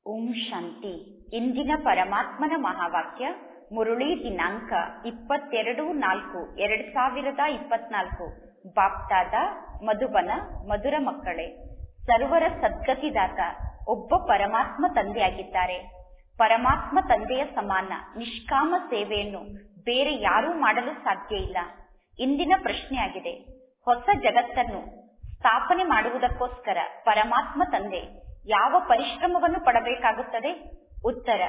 ಓಂ ಶಾಂತಿ ಇಂದಿನ ಪರಮಾತ್ಮನ ಮಹಾವಾಕ್ಯ ಮುರುಳಿ ದಿನಾಂಕ ಇಪ್ಪತ್ತೆರಡು ನಾಲ್ಕು ಎರಡ್ ಸಾವಿರದ ಇಪ್ಪತ್ನಾಲ್ಕು ಬಾಪ್ತಾದ ಮಧುಬನ ಮಧುರ ಮಕ್ಕಳೇ ಸರ್ವರ ಸದ್ಗತಿದಾತ ಒಬ್ಬ ಪರಮಾತ್ಮ ತಂದೆಯಾಗಿದ್ದಾರೆ ಪರಮಾತ್ಮ ತಂದೆಯ ಸಮಾನ ನಿಷ್ಕಾಮ ಸೇವೆಯನ್ನು ಬೇರೆ ಯಾರೂ ಮಾಡಲು ಸಾಧ್ಯ ಇಲ್ಲ ಇಂದಿನ ಪ್ರಶ್ನೆಯಾಗಿದೆ ಹೊಸ ಜಗತ್ತನ್ನು ಸ್ಥಾಪನೆ ಮಾಡುವುದಕ್ಕೋಸ್ಕರ ಪರಮಾತ್ಮ ತಂದೆ ಯಾವ ಪರಿಶ್ರಮವನ್ನು ಪಡಬೇಕಾಗುತ್ತದೆ ಉತ್ತರ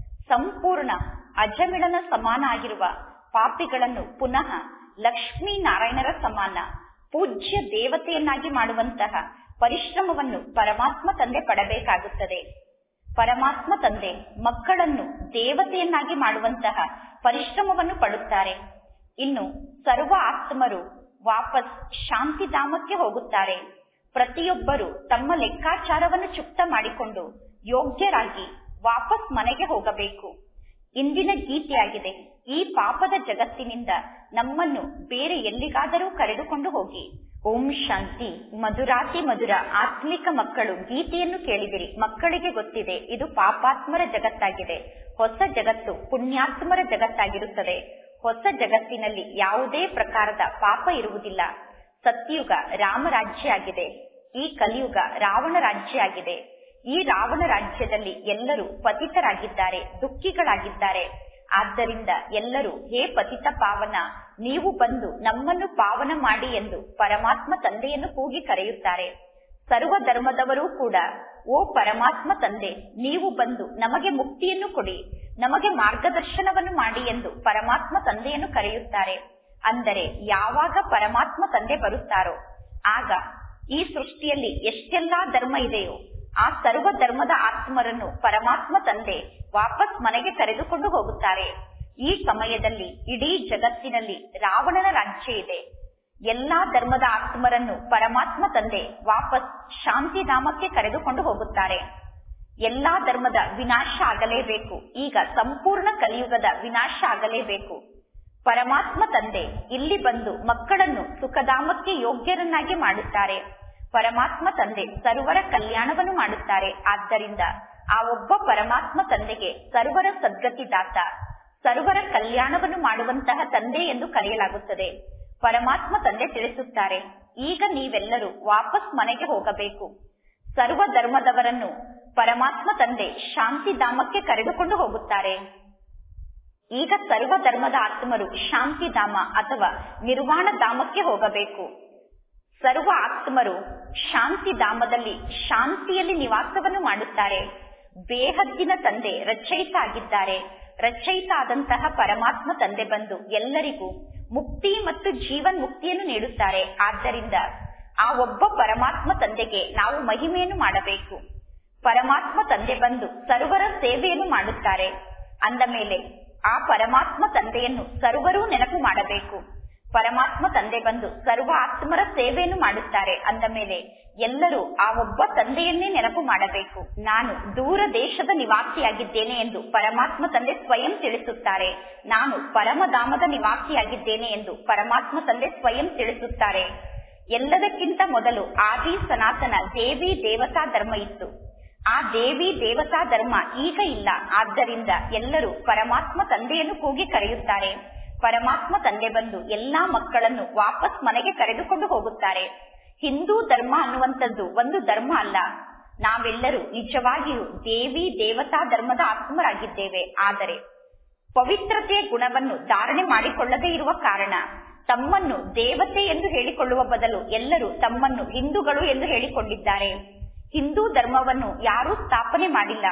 ಸಂಪೂರ್ಣ ಅಜಮಿಳನ ಸಮಾನ ಆಗಿರುವ ಪಾಪಿಗಳನ್ನು ಪುನಃ ಲಕ್ಷ್ಮೀ ನಾರಾಯಣರ ಸಮಾನ ಪೂಜ್ಯ ದೇವತೆಯನ್ನಾಗಿ ಮಾಡುವಂತಹ ಪರಿಶ್ರಮವನ್ನು ಪರಮಾತ್ಮ ತಂದೆ ಪಡಬೇಕಾಗುತ್ತದೆ ಪರಮಾತ್ಮ ತಂದೆ ಮಕ್ಕಳನ್ನು ದೇವತೆಯನ್ನಾಗಿ ಮಾಡುವಂತಹ ಪರಿಶ್ರಮವನ್ನು ಪಡುತ್ತಾರೆ ಇನ್ನು ಸರ್ವ ಆತ್ಮರು ವಾಪಸ್ ಶಾಂತಿಧಾಮಕ್ಕೆ ಹೋಗುತ್ತಾರೆ ಪ್ರತಿಯೊಬ್ಬರು ತಮ್ಮ ಲೆಕ್ಕಾಚಾರವನ್ನು ಚುಕ್ತ ಮಾಡಿಕೊಂಡು ಯೋಗ್ಯರಾಗಿ ವಾಪಸ್ ಮನೆಗೆ ಹೋಗಬೇಕು ಇಂದಿನ ಗೀತೆಯಾಗಿದೆ ಈ ಪಾಪದ ಜಗತ್ತಿನಿಂದ ನಮ್ಮನ್ನು ಬೇರೆ ಎಲ್ಲಿಗಾದರೂ ಕರೆದುಕೊಂಡು ಹೋಗಿ ಓಂ ಶಾಂತಿ ಮಧುರಾತಿ ಮಧುರ ಆತ್ಮಿಕ ಮಕ್ಕಳು ಗೀತೆಯನ್ನು ಕೇಳಿದಿರಿ ಮಕ್ಕಳಿಗೆ ಗೊತ್ತಿದೆ ಇದು ಪಾಪಾತ್ಮರ ಜಗತ್ತಾಗಿದೆ ಹೊಸ ಜಗತ್ತು ಪುಣ್ಯಾತ್ಮರ ಜಗತ್ತಾಗಿರುತ್ತದೆ ಹೊಸ ಜಗತ್ತಿನಲ್ಲಿ ಯಾವುದೇ ಪ್ರಕಾರದ ಪಾಪ ಇರುವುದಿಲ್ಲ ಸತ್ಯುಗ ರಾಮರಾಜ್ಯ ಆಗಿದೆ ಈ ಕಲಿಯುಗ ರಾವಣ ರಾಜ್ಯ ಆಗಿದೆ ಈ ರಾವಣ ರಾಜ್ಯದಲ್ಲಿ ಎಲ್ಲರೂ ಪತಿತರಾಗಿದ್ದಾರೆ ದುಃಖಿಗಳಾಗಿದ್ದಾರೆ ಆದ್ದರಿಂದ ಎಲ್ಲರೂ ಹೇ ಪತಿತ ಪಾವನ ನೀವು ಬಂದು ನಮ್ಮನ್ನು ಪಾವನ ಮಾಡಿ ಎಂದು ಪರಮಾತ್ಮ ತಂದೆಯನ್ನು ಕೂಗಿ ಕರೆಯುತ್ತಾರೆ ಸರ್ವ ಧರ್ಮದವರೂ ಕೂಡ ಓ ಪರಮಾತ್ಮ ತಂದೆ ನೀವು ಬಂದು ನಮಗೆ ಮುಕ್ತಿಯನ್ನು ಕೊಡಿ ನಮಗೆ ಮಾರ್ಗದರ್ಶನವನ್ನು ಮಾಡಿ ಎಂದು ಪರಮಾತ್ಮ ತಂದೆಯನ್ನು ಕರೆಯುತ್ತಾರೆ ಅಂದರೆ ಯಾವಾಗ ಪರಮಾತ್ಮ ತಂದೆ ಬರುತ್ತಾರೋ ಆಗ ಈ ಸೃಷ್ಟಿಯಲ್ಲಿ ಎಷ್ಟೆಲ್ಲಾ ಧರ್ಮ ಇದೆಯೋ ಆ ಸರ್ವ ಧರ್ಮದ ಆತ್ಮರನ್ನು ಪರಮಾತ್ಮ ತಂದೆ ವಾಪಸ್ ಮನೆಗೆ ಕರೆದುಕೊಂಡು ಹೋಗುತ್ತಾರೆ ಈ ಸಮಯದಲ್ಲಿ ಇಡೀ ಜಗತ್ತಿನಲ್ಲಿ ರಾವಣನ ರಾಜ್ಯ ಇದೆ ಎಲ್ಲಾ ಧರ್ಮದ ಆತ್ಮರನ್ನು ಪರಮಾತ್ಮ ತಂದೆ ವಾಪಸ್ ಶಾಂತಿಧಾಮಕ್ಕೆ ಕರೆದುಕೊಂಡು ಹೋಗುತ್ತಾರೆ ಎಲ್ಲಾ ಧರ್ಮದ ವಿನಾಶ ಆಗಲೇಬೇಕು ಈಗ ಸಂಪೂರ್ಣ ಕಲಿಯುಗದ ವಿನಾಶ ಆಗಲೇಬೇಕು ಪರಮಾತ್ಮ ತಂದೆ ಇಲ್ಲಿ ಬಂದು ಮಕ್ಕಳನ್ನು ಸುಖಧಾಮಕ್ಕೆ ಯೋಗ್ಯರನ್ನಾಗಿ ಮಾಡುತ್ತಾರೆ ಪರಮಾತ್ಮ ತಂದೆ ಸರ್ವರ ಕಲ್ಯಾಣವನ್ನು ಮಾಡುತ್ತಾರೆ ಆದ್ದರಿಂದ ಆ ಒಬ್ಬ ಪರಮಾತ್ಮ ತಂದೆಗೆ ಸರ್ವರ ಸದ್ಗತಿದಾತ ಸರ್ವರ ಕಲ್ಯಾಣವನ್ನು ಮಾಡುವಂತಹ ತಂದೆ ಎಂದು ಕರೆಯಲಾಗುತ್ತದೆ ಪರಮಾತ್ಮ ತಂದೆ ತಿಳಿಸುತ್ತಾರೆ ಈಗ ನೀವೆಲ್ಲರೂ ವಾಪಸ್ ಮನೆಗೆ ಹೋಗಬೇಕು ಸರ್ವ ಧರ್ಮದವರನ್ನು ಪರಮಾತ್ಮ ತಂದೆ ಶಾಂತಿಧಾಮಕ್ಕೆ ಕರೆದುಕೊಂಡು ಹೋಗುತ್ತಾರೆ ಈಗ ಸರ್ವ ಧರ್ಮದ ಆತ್ಮರು ಶಾಂತಿಧಾಮ ಅಥವಾ ನಿರ್ವಾಣ ಧಾಮಕ್ಕೆ ಹೋಗಬೇಕು ಸರ್ವ ಆತ್ಮರು ಶಾಂತಿಧಾಮದಲ್ಲಿ ಶಾಂತಿಯಲ್ಲಿ ನಿವಾಸವನ್ನು ಮಾಡುತ್ತಾರೆ ಬೇಹದ್ದಿನ ತಂದೆ ರಚಯಿತ ಆಗಿದ್ದಾರೆ ರಚಯಿತ ಆದಂತಹ ಪರಮಾತ್ಮ ತಂದೆ ಬಂದು ಎಲ್ಲರಿಗೂ ಮುಕ್ತಿ ಮತ್ತು ಜೀವನ್ ಮುಕ್ತಿಯನ್ನು ನೀಡುತ್ತಾರೆ ಆದ್ದರಿಂದ ಆ ಒಬ್ಬ ಪರಮಾತ್ಮ ತಂದೆಗೆ ನಾವು ಮಹಿಮೆಯನ್ನು ಮಾಡಬೇಕು ಪರಮಾತ್ಮ ತಂದೆ ಬಂದು ಸರ್ವರ ಸೇವೆಯನ್ನು ಮಾಡುತ್ತಾರೆ ಅಂದ ಮೇಲೆ ಆ ಪರಮಾತ್ಮ ತಂದೆಯನ್ನು ಸರ್ವರೂ ನೆನಪು ಮಾಡಬೇಕು ಪರಮಾತ್ಮ ತಂದೆ ಬಂದು ಸರ್ವ ಆತ್ಮರ ಸೇವೆಯನ್ನು ಮಾಡುತ್ತಾರೆ ಅಂದ ಮೇಲೆ ಎಲ್ಲರೂ ಆ ಒಬ್ಬ ತಂದೆಯನ್ನೇ ನೆನಪು ಮಾಡಬೇಕು ನಾನು ದೂರ ದೇಶದ ನಿವಾಸಿಯಾಗಿದ್ದೇನೆ ಎಂದು ಪರಮಾತ್ಮ ತಂದೆ ಸ್ವಯಂ ತಿಳಿಸುತ್ತಾರೆ ನಾನು ಪರಮಧಾಮದ ನಿವಾಸಿಯಾಗಿದ್ದೇನೆ ಎಂದು ಪರಮಾತ್ಮ ತಂದೆ ಸ್ವಯಂ ತಿಳಿಸುತ್ತಾರೆ ಎಲ್ಲದಕ್ಕಿಂತ ಮೊದಲು ಆದಿ ಸನಾತನ ದೇವಿ ದೇವತಾ ಧರ್ಮ ಇತ್ತು ಆ ದೇವಿ ದೇವತಾ ಧರ್ಮ ಈಗ ಇಲ್ಲ ಆದ್ದರಿಂದ ಎಲ್ಲರೂ ಪರಮಾತ್ಮ ತಂದೆಯನ್ನು ಕೂಗಿ ಕರೆಯುತ್ತಾರೆ ಪರಮಾತ್ಮ ತಂದೆ ಬಂದು ಎಲ್ಲಾ ಮಕ್ಕಳನ್ನು ವಾಪಸ್ ಮನೆಗೆ ಕರೆದುಕೊಂಡು ಹೋಗುತ್ತಾರೆ ಹಿಂದೂ ಧರ್ಮ ಅನ್ನುವಂಥದ್ದು ಒಂದು ಧರ್ಮ ಅಲ್ಲ ನಾವೆಲ್ಲರೂ ನಿಜವಾಗಿಯೂ ದೇವಿ ದೇವತಾ ಧರ್ಮದ ಆತ್ಮರಾಗಿದ್ದೇವೆ ಆದರೆ ಪವಿತ್ರತೆಯ ಗುಣವನ್ನು ಧಾರಣೆ ಮಾಡಿಕೊಳ್ಳದೇ ಇರುವ ಕಾರಣ ತಮ್ಮನ್ನು ದೇವತೆ ಎಂದು ಹೇಳಿಕೊಳ್ಳುವ ಬದಲು ಎಲ್ಲರೂ ತಮ್ಮನ್ನು ಹಿಂದೂಗಳು ಎಂದು ಹೇಳಿಕೊಂಡಿದ್ದಾರೆ ಹಿಂದೂ ಧರ್ಮವನ್ನು ಯಾರೂ ಸ್ಥಾಪನೆ ಮಾಡಿಲ್ಲ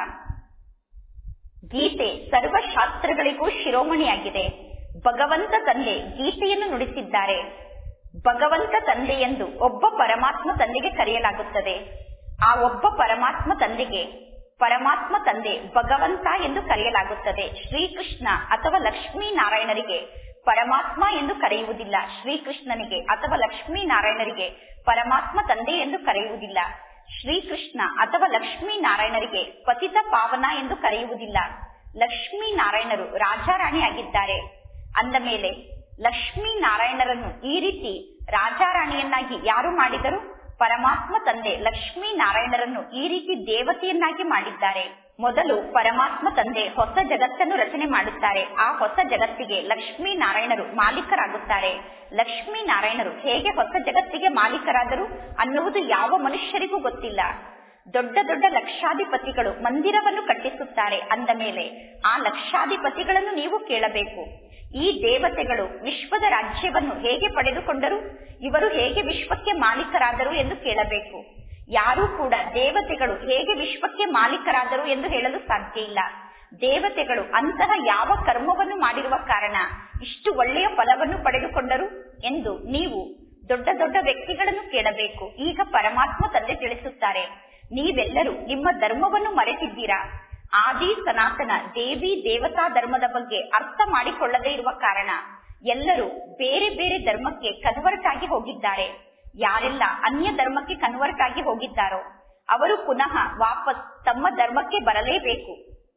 ಗೀತೆ ಸರ್ವಶಾಸ್ತ್ರಗಳಿಗೂ ಶಿರೋಮಣಿಯಾಗಿದೆ ಭಗವಂತ ತಂದೆ ಗೀತೆಯನ್ನು ನುಡಿಸಿದ್ದಾರೆ ಭಗವಂತ ತಂದೆ ಎಂದು ಒಬ್ಬ ಪರಮಾತ್ಮ ತಂದೆಗೆ ಕರೆಯಲಾಗುತ್ತದೆ ಆ ಒಬ್ಬ ಪರಮಾತ್ಮ ತಂದೆಗೆ ಪರಮಾತ್ಮ ತಂದೆ ಭಗವಂತ ಎಂದು ಕರೆಯಲಾಗುತ್ತದೆ ಶ್ರೀಕೃಷ್ಣ ಅಥವಾ ಲಕ್ಷ್ಮೀ ನಾರಾಯಣರಿಗೆ ಪರಮಾತ್ಮ ಎಂದು ಕರೆಯುವುದಿಲ್ಲ ಶ್ರೀಕೃಷ್ಣನಿಗೆ ಅಥವಾ ಲಕ್ಷ್ಮೀ ನಾರಾಯಣರಿಗೆ ಪರಮಾತ್ಮ ತಂದೆ ಎಂದು ಕರೆಯುವುದಿಲ್ಲ ಶ್ರೀಕೃಷ್ಣ ಅಥವಾ ಲಕ್ಷ್ಮೀ ನಾರಾಯಣರಿಗೆ ಪತಿತ ಪಾವನ ಎಂದು ಕರೆಯುವುದಿಲ್ಲ ಲಕ್ಷ್ಮೀ ನಾರಾಯಣರು ರಾಜಾರಾಣಿಯಾಗಿದ್ದಾರೆ ಅಂದ ಮೇಲೆ ಲಕ್ಷ್ಮೀ ನಾರಾಯಣರನ್ನು ಈ ರೀತಿ ರಾಜಾರಾಣಿಯನ್ನಾಗಿ ಯಾರು ಮಾಡಿದರು ಪರಮಾತ್ಮ ತಂದೆ ಲಕ್ಷ್ಮೀ ನಾರಾಯಣರನ್ನು ಈ ರೀತಿ ದೇವತೆಯನ್ನಾಗಿ ಮಾಡಿದ್ದಾರೆ ಮೊದಲು ಪರಮಾತ್ಮ ತಂದೆ ಹೊಸ ಜಗತ್ತನ್ನು ರಚನೆ ಮಾಡುತ್ತಾರೆ ಆ ಹೊಸ ಜಗತ್ತಿಗೆ ಲಕ್ಷ್ಮೀ ನಾರಾಯಣರು ಮಾಲೀಕರಾಗುತ್ತಾರೆ ಲಕ್ಷ್ಮೀ ನಾರಾಯಣರು ಹೇಗೆ ಹೊಸ ಜಗತ್ತಿಗೆ ಮಾಲೀಕರಾದರು ಅನ್ನುವುದು ಯಾವ ಮನುಷ್ಯರಿಗೂ ಗೊತ್ತಿಲ್ಲ ದೊಡ್ಡ ದೊಡ್ಡ ಲಕ್ಷಾಧಿಪತಿಗಳು ಮಂದಿರವನ್ನು ಕಟ್ಟಿಸುತ್ತಾರೆ ಅಂದ ಮೇಲೆ ಆ ಲಕ್ಷಾಧಿಪತಿಗಳನ್ನು ನೀವು ಕೇಳಬೇಕು ಈ ದೇವತೆಗಳು ವಿಶ್ವದ ರಾಜ್ಯವನ್ನು ಹೇಗೆ ಪಡೆದುಕೊಂಡರು ಇವರು ಹೇಗೆ ವಿಶ್ವಕ್ಕೆ ಮಾಲೀಕರಾದರು ಎಂದು ಕೇಳಬೇಕು ಯಾರೂ ಕೂಡ ದೇವತೆಗಳು ಹೇಗೆ ವಿಶ್ವಕ್ಕೆ ಮಾಲೀಕರಾದರು ಎಂದು ಹೇಳಲು ಸಾಧ್ಯ ಇಲ್ಲ ದೇವತೆಗಳು ಅಂತಹ ಯಾವ ಕರ್ಮವನ್ನು ಮಾಡಿರುವ ಕಾರಣ ಇಷ್ಟು ಒಳ್ಳೆಯ ಫಲವನ್ನು ಪಡೆದುಕೊಂಡರು ಎಂದು ನೀವು ದೊಡ್ಡ ದೊಡ್ಡ ವ್ಯಕ್ತಿಗಳನ್ನು ಕೇಳಬೇಕು ಈಗ ಪರಮಾತ್ಮ ತಂದೆ ತಿಳಿಸುತ್ತಾರೆ ನೀವೆಲ್ಲರೂ ನಿಮ್ಮ ಧರ್ಮವನ್ನು ಮರೆತಿದ್ದೀರಾ ಆದಿ ಸನಾತನ ದೇವಿ ದೇವತಾ ಧರ್ಮದ ಬಗ್ಗೆ ಅರ್ಥ ಮಾಡಿಕೊಳ್ಳದೇ ಇರುವ ಕಾರಣ ಎಲ್ಲರೂ ಬೇರೆ ಬೇರೆ ಧರ್ಮಕ್ಕೆ ಕನ್ವರ್ಟ್ ಆಗಿ ಹೋಗಿದ್ದಾರೆ ಯಾರೆಲ್ಲ ಅನ್ಯ ಧರ್ಮಕ್ಕೆ ಕನ್ವರ್ಟ್ ಆಗಿ ಹೋಗಿದ್ದಾರೋ ಅವರು ಪುನಃ ವಾಪಸ್ ತಮ್ಮ ಧರ್ಮಕ್ಕೆ ಬರಲೇಬೇಕು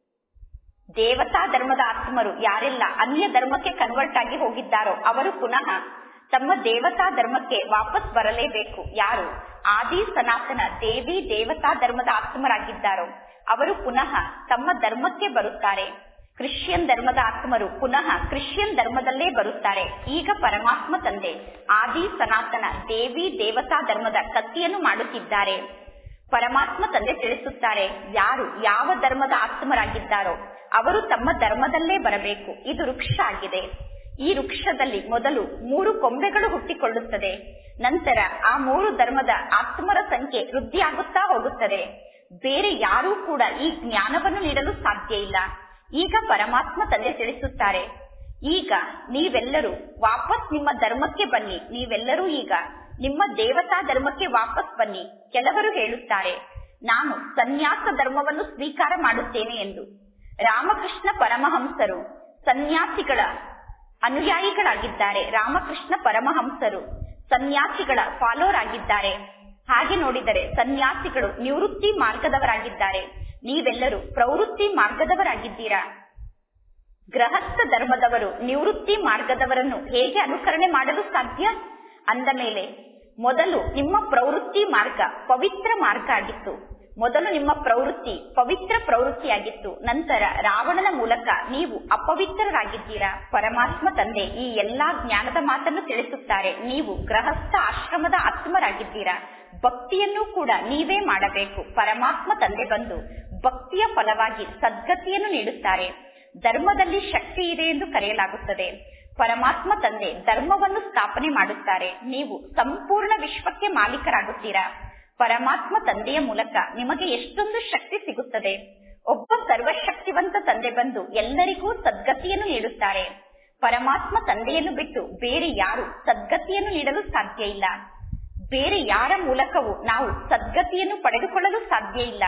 ದೇವತಾ ಧರ್ಮದ ಆತ್ಮರು ಯಾರೆಲ್ಲ ಅನ್ಯ ಧರ್ಮಕ್ಕೆ ಕನ್ವರ್ಟ್ ಆಗಿ ಹೋಗಿದ್ದಾರೋ ಅವರು ಪುನಃ ತಮ್ಮ ದೇವತಾ ಧರ್ಮಕ್ಕೆ ವಾಪಸ್ ಬರಲೇಬೇಕು ಯಾರು ಆದಿ ಸನಾತನ ದೇವಿ ದೇವತಾ ಧರ್ಮದ ಆತ್ಮರಾಗಿದ್ದಾರೋ ಅವರು ಪುನಃ ತಮ್ಮ ಧರ್ಮಕ್ಕೆ ಬರುತ್ತಾರೆ ಕ್ರಿಶ್ಚಿಯನ್ ಧರ್ಮದ ಆತ್ಮರು ಪುನಃ ಕ್ರಿಶ್ಚಿಯನ್ ಧರ್ಮದಲ್ಲೇ ಬರುತ್ತಾರೆ ಈಗ ಪರಮಾತ್ಮ ತಂದೆ ಆದಿ ಸನಾತನ ದೇವಿ ದೇವತಾ ಧರ್ಮದ ಕತ್ತಿಯನ್ನು ಮಾಡುತ್ತಿದ್ದಾರೆ ಪರಮಾತ್ಮ ತಂದೆ ತಿಳಿಸುತ್ತಾರೆ ಯಾರು ಯಾವ ಧರ್ಮದ ಆತ್ಮರಾಗಿದ್ದಾರೋ ಅವರು ತಮ್ಮ ಧರ್ಮದಲ್ಲೇ ಬರಬೇಕು ಇದು ವೃಕ್ಷ ಆಗಿದೆ ಈ ವೃಕ್ಷದಲ್ಲಿ ಮೊದಲು ಮೂರು ಕೊಂಬೆಗಳು ಹುಟ್ಟಿಕೊಳ್ಳುತ್ತದೆ ನಂತರ ಆ ಮೂರು ಧರ್ಮದ ಆತ್ಮರ ಸಂಖ್ಯೆ ವೃದ್ಧಿಯಾಗುತ್ತಾ ಹೋಗುತ್ತದೆ ಬೇರೆ ಯಾರೂ ಕೂಡ ಈ ಜ್ಞಾನವನ್ನು ನೀಡಲು ಸಾಧ್ಯ ಇಲ್ಲ ಈಗ ಪರಮಾತ್ಮ ತಂದೆ ತಿಳಿಸುತ್ತಾರೆ ಈಗ ನೀವೆಲ್ಲರೂ ವಾಪಸ್ ನಿಮ್ಮ ಧರ್ಮಕ್ಕೆ ಬನ್ನಿ ನೀವೆಲ್ಲರೂ ಈಗ ನಿಮ್ಮ ದೇವತಾ ಧರ್ಮಕ್ಕೆ ವಾಪಸ್ ಬನ್ನಿ ಕೆಲವರು ಹೇಳುತ್ತಾರೆ ನಾನು ಸನ್ಯಾಸ ಧರ್ಮವನ್ನು ಸ್ವೀಕಾರ ಮಾಡುತ್ತೇನೆ ಎಂದು ರಾಮಕೃಷ್ಣ ಪರಮಹಂಸರು ಸನ್ಯಾಸಿಗಳ ಅನುಯಾಯಿಗಳಾಗಿದ್ದಾರೆ ರಾಮಕೃಷ್ಣ ಪರಮಹಂಸರು ಸನ್ಯಾಸಿಗಳ ಫಾಲೋರ್ ಆಗಿದ್ದಾರೆ ಹಾಗೆ ನೋಡಿದರೆ ಸನ್ಯಾಸಿಗಳು ನಿವೃತ್ತಿ ಮಾರ್ಗದವರಾಗಿದ್ದಾರೆ ನೀವೆಲ್ಲರೂ ಪ್ರವೃತ್ತಿ ಮಾರ್ಗದವರಾಗಿದ್ದೀರಾ ಗೃಹಸ್ಥ ಧರ್ಮದವರು ನಿವೃತ್ತಿ ಮಾರ್ಗದವರನ್ನು ಹೇಗೆ ಅನುಕರಣೆ ಮಾಡಲು ಸಾಧ್ಯ ಅಂದ ಮೇಲೆ ಮೊದಲು ನಿಮ್ಮ ಪ್ರವೃತ್ತಿ ಮಾರ್ಗ ಪವಿತ್ರ ಮಾರ್ಗ ಆಗಿತ್ತು ಮೊದಲು ನಿಮ್ಮ ಪ್ರವೃತ್ತಿ ಪವಿತ್ರ ಪ್ರವೃತ್ತಿಯಾಗಿತ್ತು ನಂತರ ರಾವಣನ ಮೂಲಕ ನೀವು ಅಪವಿತ್ರರಾಗಿದ್ದೀರಾ ಪರಮಾತ್ಮ ತಂದೆ ಈ ಎಲ್ಲಾ ಜ್ಞಾನದ ಮಾತನ್ನು ತಿಳಿಸುತ್ತಾರೆ ನೀವು ಗೃಹಸ್ಥ ಆಶ್ರಮದ ಆತ್ಮರಾಗಿದ್ದೀರಾ ಭಕ್ತಿಯನ್ನು ಕೂಡ ನೀವೇ ಮಾಡಬೇಕು ಪರಮಾತ್ಮ ತಂದೆ ಬಂದು ಭಕ್ತಿಯ ಫಲವಾಗಿ ಸದ್ಗತಿಯನ್ನು ನೀಡುತ್ತಾರೆ ಧರ್ಮದಲ್ಲಿ ಶಕ್ತಿ ಇದೆ ಎಂದು ಕರೆಯಲಾಗುತ್ತದೆ ಪರಮಾತ್ಮ ತಂದೆ ಧರ್ಮವನ್ನು ಸ್ಥಾಪನೆ ಮಾಡುತ್ತಾರೆ ನೀವು ಸಂಪೂರ್ಣ ವಿಶ್ವಕ್ಕೆ ಮಾಲೀಕರಾಗುತ್ತೀರಾ ಪರಮಾತ್ಮ ತಂದೆಯ ಮೂಲಕ ನಿಮಗೆ ಎಷ್ಟೊಂದು ಶಕ್ತಿ ಸಿಗುತ್ತದೆ ಒಬ್ಬ ಸರ್ವಶಕ್ತಿವಂತ ತಂದೆ ಬಂದು ಎಲ್ಲರಿಗೂ ಸದ್ಗತಿಯನ್ನು ನೀಡುತ್ತಾರೆ ಪರಮಾತ್ಮ ತಂದೆಯನ್ನು ಬಿಟ್ಟು ಬೇರೆ ಯಾರು ಸದ್ಗತಿಯನ್ನು ನೀಡಲು ಸಾಧ್ಯ ಇಲ್ಲ ಬೇರೆ ಯಾರ ಮೂಲಕವೂ ನಾವು ಸದ್ಗತಿಯನ್ನು ಪಡೆದುಕೊಳ್ಳಲು ಸಾಧ್ಯ ಇಲ್ಲ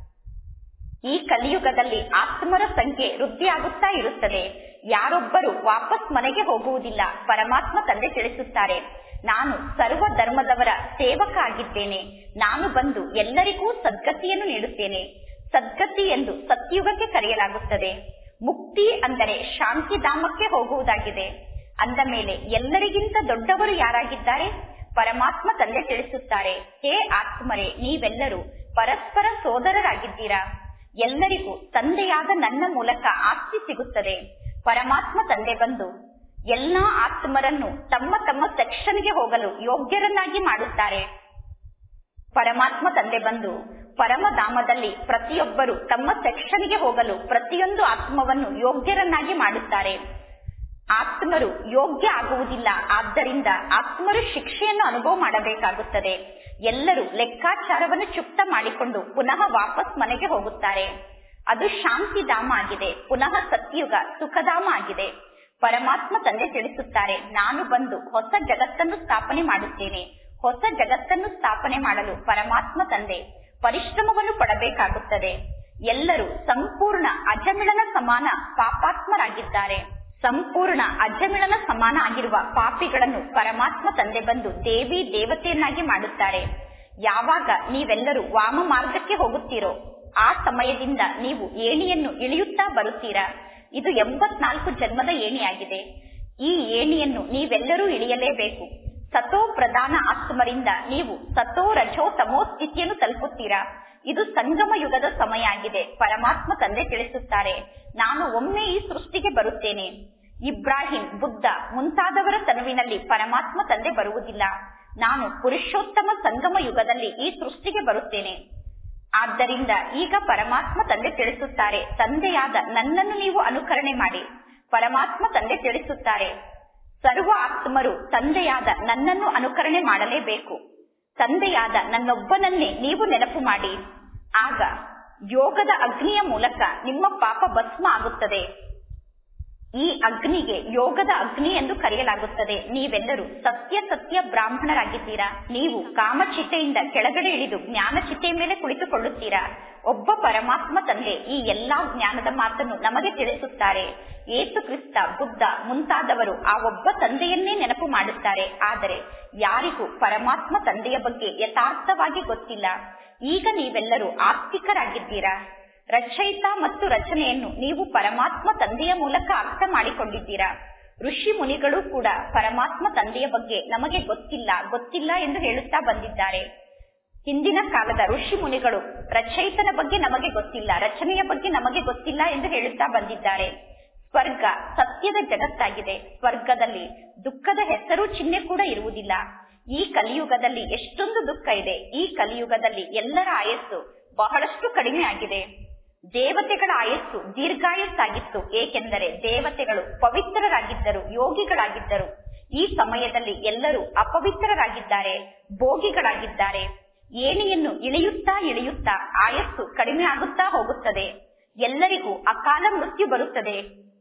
ಈ ಕಲಿಯುಗದಲ್ಲಿ ಆತ್ಮರ ಸಂಖ್ಯೆ ವೃದ್ಧಿಯಾಗುತ್ತಾ ಇರುತ್ತದೆ ಯಾರೊಬ್ಬರು ವಾಪಸ್ ಮನೆಗೆ ಹೋಗುವುದಿಲ್ಲ ಪರಮಾತ್ಮ ತಂದೆ ತಿಳಿಸುತ್ತಾರೆ ನಾನು ಸರ್ವ ಧರ್ಮದವರ ಸೇವಕ ಆಗಿದ್ದೇನೆ ನಾನು ಬಂದು ಎಲ್ಲರಿಗೂ ಸದ್ಗತಿಯನ್ನು ನೀಡುತ್ತೇನೆ ಸದ್ಗತಿ ಎಂದು ಸತ್ಯುಗಕ್ಕೆ ಕರೆಯಲಾಗುತ್ತದೆ ಮುಕ್ತಿ ಅಂದರೆ ಶಾಂತಿಧಾಮಕ್ಕೆ ಹೋಗುವುದಾಗಿದೆ ಅಂದ ಮೇಲೆ ಎಲ್ಲರಿಗಿಂತ ದೊಡ್ಡವರು ಯಾರಾಗಿದ್ದಾರೆ ಪರಮಾತ್ಮ ತಂದೆ ತಿಳಿಸುತ್ತಾರೆ ಹೇ ಆತ್ಮರೇ ನೀವೆಲ್ಲರೂ ಪರಸ್ಪರ ಸೋದರರಾಗಿದ್ದೀರಾ ಎಲ್ಲರಿಗೂ ತಂದೆಯಾದ ನನ್ನ ಮೂಲಕ ಆಸ್ತಿ ಸಿಗುತ್ತದೆ ಪರಮಾತ್ಮ ತಂದೆ ಬಂದು ಎಲ್ಲಾ ಆತ್ಮರನ್ನು ತಮ್ಮ ತಮ್ಮ ಸೆಕ್ಷನ್ಗೆ ಹೋಗಲು ಯೋಗ್ಯರನ್ನಾಗಿ ಮಾಡುತ್ತಾರೆ ಪರಮಾತ್ಮ ತಂದೆ ಬಂದು ಪರಮಧಾಮದಲ್ಲಿ ಪ್ರತಿಯೊಬ್ಬರು ತಮ್ಮ ಸೆಕ್ಷನ್ಗೆ ಹೋಗಲು ಪ್ರತಿಯೊಂದು ಆತ್ಮವನ್ನು ಯೋಗ್ಯರನ್ನಾಗಿ ಮಾಡುತ್ತಾರೆ ಆತ್ಮರು ಯೋಗ್ಯ ಆಗುವುದಿಲ್ಲ ಆದ್ದರಿಂದ ಆತ್ಮರು ಶಿಕ್ಷೆಯನ್ನು ಅನುಭವ ಮಾಡಬೇಕಾಗುತ್ತದೆ ಎಲ್ಲರೂ ಲೆಕ್ಕಾಚಾರವನ್ನು ಚುಕ್ತ ಮಾಡಿಕೊಂಡು ಪುನಃ ವಾಪಸ್ ಮನೆಗೆ ಹೋಗುತ್ತಾರೆ ಅದು ಶಾಂತಿಧಾಮ ಆಗಿದೆ ಪುನಃ ಸತ್ಯುಗ ಸುಖಧಾಮ ಆಗಿದೆ ಪರಮಾತ್ಮ ತಂದೆ ತಿಳಿಸುತ್ತಾರೆ ನಾನು ಬಂದು ಹೊಸ ಜಗತ್ತನ್ನು ಸ್ಥಾಪನೆ ಮಾಡುತ್ತೇನೆ ಹೊಸ ಜಗತ್ತನ್ನು ಸ್ಥಾಪನೆ ಮಾಡಲು ಪರಮಾತ್ಮ ತಂದೆ ಪರಿಶ್ರಮವನ್ನು ಪಡಬೇಕಾಗುತ್ತದೆ ಎಲ್ಲರೂ ಸಂಪೂರ್ಣ ಅಜಮಿಳನ ಸಮಾನ ಪಾಪಾತ್ಮರಾಗಿದ್ದಾರೆ ಸಂಪೂರ್ಣ ಅಜಮಿಳನ ಸಮಾನ ಆಗಿರುವ ಪಾಪಿಗಳನ್ನು ಪರಮಾತ್ಮ ತಂದೆ ಬಂದು ದೇವಿ ದೇವತೆಯನ್ನಾಗಿ ಮಾಡುತ್ತಾರೆ ಯಾವಾಗ ನೀವೆಲ್ಲರೂ ವಾಮ ಮಾರ್ಗಕ್ಕೆ ಹೋಗುತ್ತೀರೋ ಆ ಸಮಯದಿಂದ ನೀವು ಏಣಿಯನ್ನು ಇಳಿಯುತ್ತಾ ಬರುತ್ತೀರಾ ಇದು ಎಂಬತ್ನಾಲ್ಕು ಜನ್ಮದ ಏಣಿಯಾಗಿದೆ ಈ ಏಣಿಯನ್ನು ನೀವೆಲ್ಲರೂ ಇಳಿಯಲೇಬೇಕು ಸತೋ ಪ್ರಧಾನ ಆತ್ಮರಿಂದ ನೀವು ಸತೋ ರಜೋ ತಮೋ ಸ್ಥಿತಿಯನ್ನು ತಲುಪುತ್ತೀರಾ ಇದು ಸಂಗಮ ಯುಗದ ಸಮಯ ಆಗಿದೆ ಪರಮಾತ್ಮ ತಂದೆ ತಿಳಿಸುತ್ತಾರೆ ನಾನು ಒಮ್ಮೆ ಈ ಸೃಷ್ಟಿಗೆ ಬರುತ್ತೇನೆ ಇಬ್ರಾಹಿಂ ಬುದ್ಧ ಮುಂತಾದವರ ತನುವಿನಲ್ಲಿ ಪರಮಾತ್ಮ ತಂದೆ ಬರುವುದಿಲ್ಲ ನಾನು ಪುರುಷೋತ್ತಮ ಸಂಗಮ ಯುಗದಲ್ಲಿ ಈ ಸೃಷ್ಟಿಗೆ ಬರುತ್ತೇನೆ ಆದ್ದರಿಂದ ಈಗ ಪರಮಾತ್ಮ ತಂದೆ ತಿಳಿಸುತ್ತಾರೆ ತಂದೆಯಾದ ನನ್ನನ್ನು ನೀವು ಅನುಕರಣೆ ಮಾಡಿ ಪರಮಾತ್ಮ ತಂದೆ ತಿಳಿಸುತ್ತಾರೆ ಸರ್ವ ಆತ್ಮರು ತಂದೆಯಾದ ನನ್ನನ್ನು ಅನುಕರಣೆ ಮಾಡಲೇಬೇಕು ತಂದೆಯಾದ ನನ್ನೊಬ್ಬನನ್ನೇ ನೀವು ನೆನಪು ಮಾಡಿ ಆಗ ಯೋಗದ ಅಗ್ನಿಯ ಮೂಲಕ ನಿಮ್ಮ ಪಾಪ ಭಸ್ಮ ಆಗುತ್ತದೆ ಈ ಅಗ್ನಿಗೆ ಯೋಗದ ಅಗ್ನಿ ಎಂದು ಕರೆಯಲಾಗುತ್ತದೆ ನೀವೆಲ್ಲರೂ ಸತ್ಯ ಸತ್ಯ ಬ್ರಾಹ್ಮಣರಾಗಿದ್ದೀರಾ ನೀವು ಕಾಮಚಿತೆಯಿಂದ ಕೆಳಗಡೆ ಇಳಿದು ಜ್ಞಾನ ಚಿತೆಯ ಮೇಲೆ ಕುಳಿತುಕೊಳ್ಳುತ್ತೀರಾ ಒಬ್ಬ ಪರಮಾತ್ಮ ತಂದೆ ಈ ಎಲ್ಲಾ ಜ್ಞಾನದ ಮಾತನ್ನು ನಮಗೆ ತಿಳಿಸುತ್ತಾರೆ ಏಸು ಕ್ರಿಸ್ತ ಬುದ್ಧ ಮುಂತಾದವರು ಆ ಒಬ್ಬ ತಂದೆಯನ್ನೇ ನೆನಪು ಮಾಡುತ್ತಾರೆ ಆದರೆ ಯಾರಿಗೂ ಪರಮಾತ್ಮ ತಂದೆಯ ಬಗ್ಗೆ ಯಥಾರ್ಥವಾಗಿ ಗೊತ್ತಿಲ್ಲ ಈಗ ನೀವೆಲ್ಲರೂ ಆಸ್ತಿಕರಾಗಿದ್ದೀರಾ ರಚಯಿತ ಮತ್ತು ರಚನೆಯನ್ನು ನೀವು ಪರಮಾತ್ಮ ತಂದೆಯ ಮೂಲಕ ಅರ್ಥ ಮಾಡಿಕೊಂಡಿದ್ದೀರಾ ಋಷಿ ಮುನಿಗಳು ಕೂಡ ಪರಮಾತ್ಮ ತಂದೆಯ ಬಗ್ಗೆ ನಮಗೆ ಗೊತ್ತಿಲ್ಲ ಗೊತ್ತಿಲ್ಲ ಎಂದು ಹೇಳುತ್ತಾ ಬಂದಿದ್ದಾರೆ ಹಿಂದಿನ ಕಾಲದ ಋಷಿ ಮುನಿಗಳು ರಚಯಿತನ ಬಗ್ಗೆ ನಮಗೆ ಗೊತ್ತಿಲ್ಲ ರಚನೆಯ ಬಗ್ಗೆ ನಮಗೆ ಗೊತ್ತಿಲ್ಲ ಎಂದು ಹೇಳುತ್ತಾ ಬಂದಿದ್ದಾರೆ ಸ್ವರ್ಗ ಸತ್ಯದ ಜಗತ್ತಾಗಿದೆ ಸ್ವರ್ಗದಲ್ಲಿ ದುಃಖದ ಹೆಸರು ಚಿಹ್ನೆ ಕೂಡ ಇರುವುದಿಲ್ಲ ಈ ಕಲಿಯುಗದಲ್ಲಿ ಎಷ್ಟೊಂದು ದುಃಖ ಇದೆ ಈ ಕಲಿಯುಗದಲ್ಲಿ ಎಲ್ಲರ ಆಯಸ್ಸು ಬಹಳಷ್ಟು ಕಡಿಮೆ ಆಗಿದೆ ದೇವತೆಗಳ ಆಯಸ್ಸು ದೀರ್ಘಾಯಸ್ಸಾಗಿತ್ತು ಏಕೆಂದರೆ ದೇವತೆಗಳು ಪವಿತ್ರರಾಗಿದ್ದರು ಯೋಗಿಗಳಾಗಿದ್ದರು ಈ ಸಮಯದಲ್ಲಿ ಎಲ್ಲರೂ ಅಪವಿತ್ರರಾಗಿದ್ದಾರೆ ಭೋಗಿಗಳಾಗಿದ್ದಾರೆ ಏಣಿಯನ್ನು ಇಳಿಯುತ್ತಾ ಇಳಿಯುತ್ತಾ ಆಯಸ್ಸು ಕಡಿಮೆ ಆಗುತ್ತಾ ಹೋಗುತ್ತದೆ ಎಲ್ಲರಿಗೂ ಅಕಾಲ ಮೃತ್ಯು ಬರುತ್ತದೆ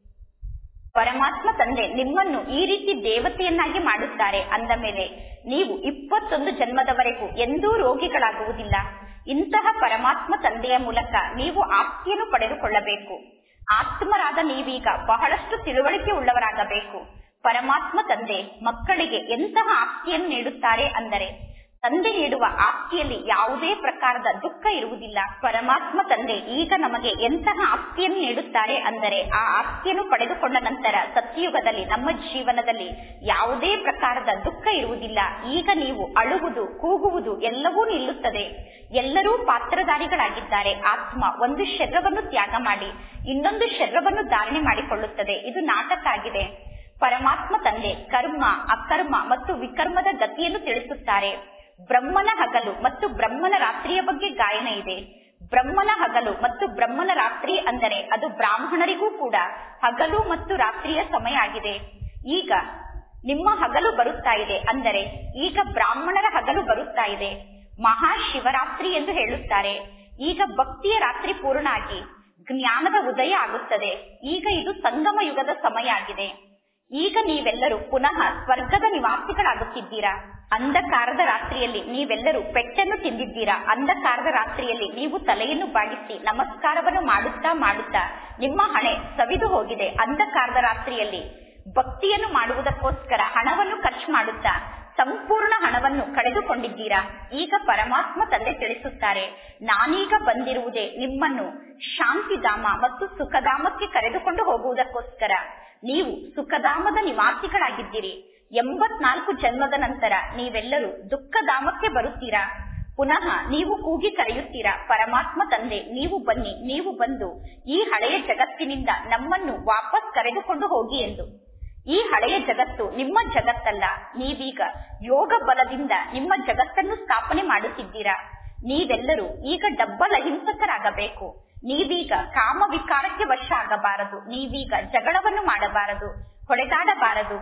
ಪರಮಾತ್ಮ ತಂದೆ ನಿಮ್ಮನ್ನು ಈ ರೀತಿ ದೇವತೆಯನ್ನಾಗಿ ಮಾಡುತ್ತಾರೆ ಅಂದ ಮೇಲೆ ನೀವು ಇಪ್ಪತ್ತೊಂದು ಜನ್ಮದವರೆಗೂ ಎಂದೂ ರೋಗಿಗಳಾಗುವುದಿಲ್ಲ ಇಂತಹ ಪರಮಾತ್ಮ ತಂದೆಯ ಮೂಲಕ ನೀವು ಆಸ್ತಿಯನ್ನು ಪಡೆದುಕೊಳ್ಳಬೇಕು ಆತ್ಮರಾದ ನೀವೀಗ ಬಹಳಷ್ಟು ತಿಳುವಳಿಕೆ ಉಳ್ಳವರಾಗಬೇಕು ಪರಮಾತ್ಮ ತಂದೆ ಮಕ್ಕಳಿಗೆ ಎಂತಹ ಆಸ್ತಿಯನ್ನು ನೀಡುತ್ತಾರೆ ಅಂದರೆ ತಂದೆ ನೀಡುವ ಆಸ್ತಿಯಲ್ಲಿ ಯಾವುದೇ ಪ್ರಕಾರದ ದುಃಖ ಇರುವುದಿಲ್ಲ ಪರಮಾತ್ಮ ತಂದೆ ಈಗ ನಮಗೆ ಎಂತಹ ಆಸ್ತಿಯನ್ನು ನೀಡುತ್ತಾರೆ ಅಂದರೆ ಆ ಆಸ್ತಿಯನ್ನು ಪಡೆದುಕೊಂಡ ನಂತರ ಸತ್ಯಯುಗದಲ್ಲಿ ನಮ್ಮ ಜೀವನದಲ್ಲಿ ಯಾವುದೇ ಪ್ರಕಾರದ ದುಃಖ ಇರುವುದಿಲ್ಲ ಈಗ ನೀವು ಅಳುವುದು ಕೂಗುವುದು ಎಲ್ಲವೂ ನಿಲ್ಲುತ್ತದೆ ಎಲ್ಲರೂ ಪಾತ್ರಧಾರಿಗಳಾಗಿದ್ದಾರೆ ಆತ್ಮ ಒಂದು ಶರೀರವನ್ನು ತ್ಯಾಗ ಮಾಡಿ ಇನ್ನೊಂದು ಶರೀರವನ್ನು ಧಾರಣೆ ಮಾಡಿಕೊಳ್ಳುತ್ತದೆ ಇದು ನಾಟಕ ಆಗಿದೆ ಪರಮಾತ್ಮ ತಂದೆ ಕರ್ಮ ಅಕರ್ಮ ಮತ್ತು ವಿಕರ್ಮದ ಗತಿಯನ್ನು ತಿಳಿಸುತ್ತಾರೆ ಬ್ರಹ್ಮನ ಹಗಲು ಮತ್ತು ಬ್ರಹ್ಮನ ರಾತ್ರಿಯ ಬಗ್ಗೆ ಗಾಯನ ಇದೆ ಬ್ರಹ್ಮನ ಹಗಲು ಮತ್ತು ಬ್ರಹ್ಮನ ರಾತ್ರಿ ಅಂದರೆ ಅದು ಬ್ರಾಹ್ಮಣರಿಗೂ ಕೂಡ ಹಗಲು ಮತ್ತು ರಾತ್ರಿಯ ಸಮಯ ಆಗಿದೆ ಈಗ ನಿಮ್ಮ ಹಗಲು ಬರುತ್ತಾ ಇದೆ ಅಂದರೆ ಈಗ ಬ್ರಾಹ್ಮಣರ ಹಗಲು ಬರುತ್ತಾ ಇದೆ ಮಹಾಶಿವರಾತ್ರಿ ಎಂದು ಹೇಳುತ್ತಾರೆ ಈಗ ಭಕ್ತಿಯ ರಾತ್ರಿ ಪೂರ್ಣ ಆಗಿ ಜ್ಞಾನದ ಉದಯ ಆಗುತ್ತದೆ ಈಗ ಇದು ಸಂಗಮ ಯುಗದ ಸಮಯ ಆಗಿದೆ ಈಗ ನೀವೆಲ್ಲರೂ ಪುನಃ ಸ್ವರ್ಗದ ನಿವಾಸಿಗಳಾಗುತ್ತಿದ್ದೀರಾ ಅಂಧಕಾರದ ರಾತ್ರಿಯಲ್ಲಿ ನೀವೆಲ್ಲರೂ ಪೆಟ್ಟನ್ನು ತಿಂದಿದ್ದೀರಾ ಅಂಧಕಾರದ ರಾತ್ರಿಯಲ್ಲಿ ನೀವು ತಲೆಯನ್ನು ಬಾಗಿಸಿ ನಮಸ್ಕಾರವನ್ನು ಮಾಡುತ್ತಾ ಮಾಡುತ್ತಾ ನಿಮ್ಮ ಹಣೆ ಸವಿದು ಹೋಗಿದೆ ಅಂಧಕಾರದ ರಾತ್ರಿಯಲ್ಲಿ ಭಕ್ತಿಯನ್ನು ಮಾಡುವುದಕ್ಕೋಸ್ಕರ ಹಣವನ್ನು ಖರ್ಚು ಮಾಡುತ್ತಾ ಸಂಪೂರ್ಣ ಹಣವನ್ನು ಕಳೆದುಕೊಂಡಿದ್ದೀರಾ ಈಗ ಪರಮಾತ್ಮ ತಂದೆ ತಿಳಿಸುತ್ತಾರೆ ನಾನೀಗ ಬಂದಿರುವುದೇ ನಿಮ್ಮನ್ನು ಶಾಂತಿಧಾಮ ಮತ್ತು ಸುಖಧಾಮಕ್ಕೆ ಕರೆದುಕೊಂಡು ಹೋಗುವುದಕ್ಕೋಸ್ಕರ ನೀವು ಸುಖಧಾಮದ ನಿವಾಸಿಗಳಾಗಿದ್ದೀರಿ ಎಂಬತ್ನಾಲ್ಕು ಜನ್ಮದ ನಂತರ ನೀವೆಲ್ಲರೂ ದುಃಖಧಾಮಕ್ಕೆ ಬರುತ್ತೀರಾ ಪುನಃ ನೀವು ಕೂಗಿ ಕರೆಯುತ್ತೀರಾ ಪರಮಾತ್ಮ ತಂದೆ ನೀವು ಬನ್ನಿ ನೀವು ಬಂದು ಈ ಹಳೆಯ ಜಗತ್ತಿನಿಂದ ನಮ್ಮನ್ನು ವಾಪಸ್ ಕರೆದುಕೊಂಡು ಹೋಗಿ ಎಂದು ಈ ಹಳೆಯ ಜಗತ್ತು ನಿಮ್ಮ ಜಗತ್ತಲ್ಲ ನೀವೀಗ ಯೋಗ ಬಲದಿಂದ ನಿಮ್ಮ ಜಗತ್ತನ್ನು ಸ್ಥಾಪನೆ ಮಾಡುತ್ತಿದ್ದೀರಾ ನೀವೆಲ್ಲರೂ ಈಗ ಡಬ್ಬಲ್ ಅಹಿಂಸಕರಾಗಬೇಕು ನೀವೀಗ ಕಾಮ ವಿಕಾರಕ್ಕೆ ವಶ ಆಗಬಾರದು ನೀವೀಗ ಜಗಳವನ್ನು ಮಾಡಬಾರದು ಹೊಡೆದಾಡಬಾರದು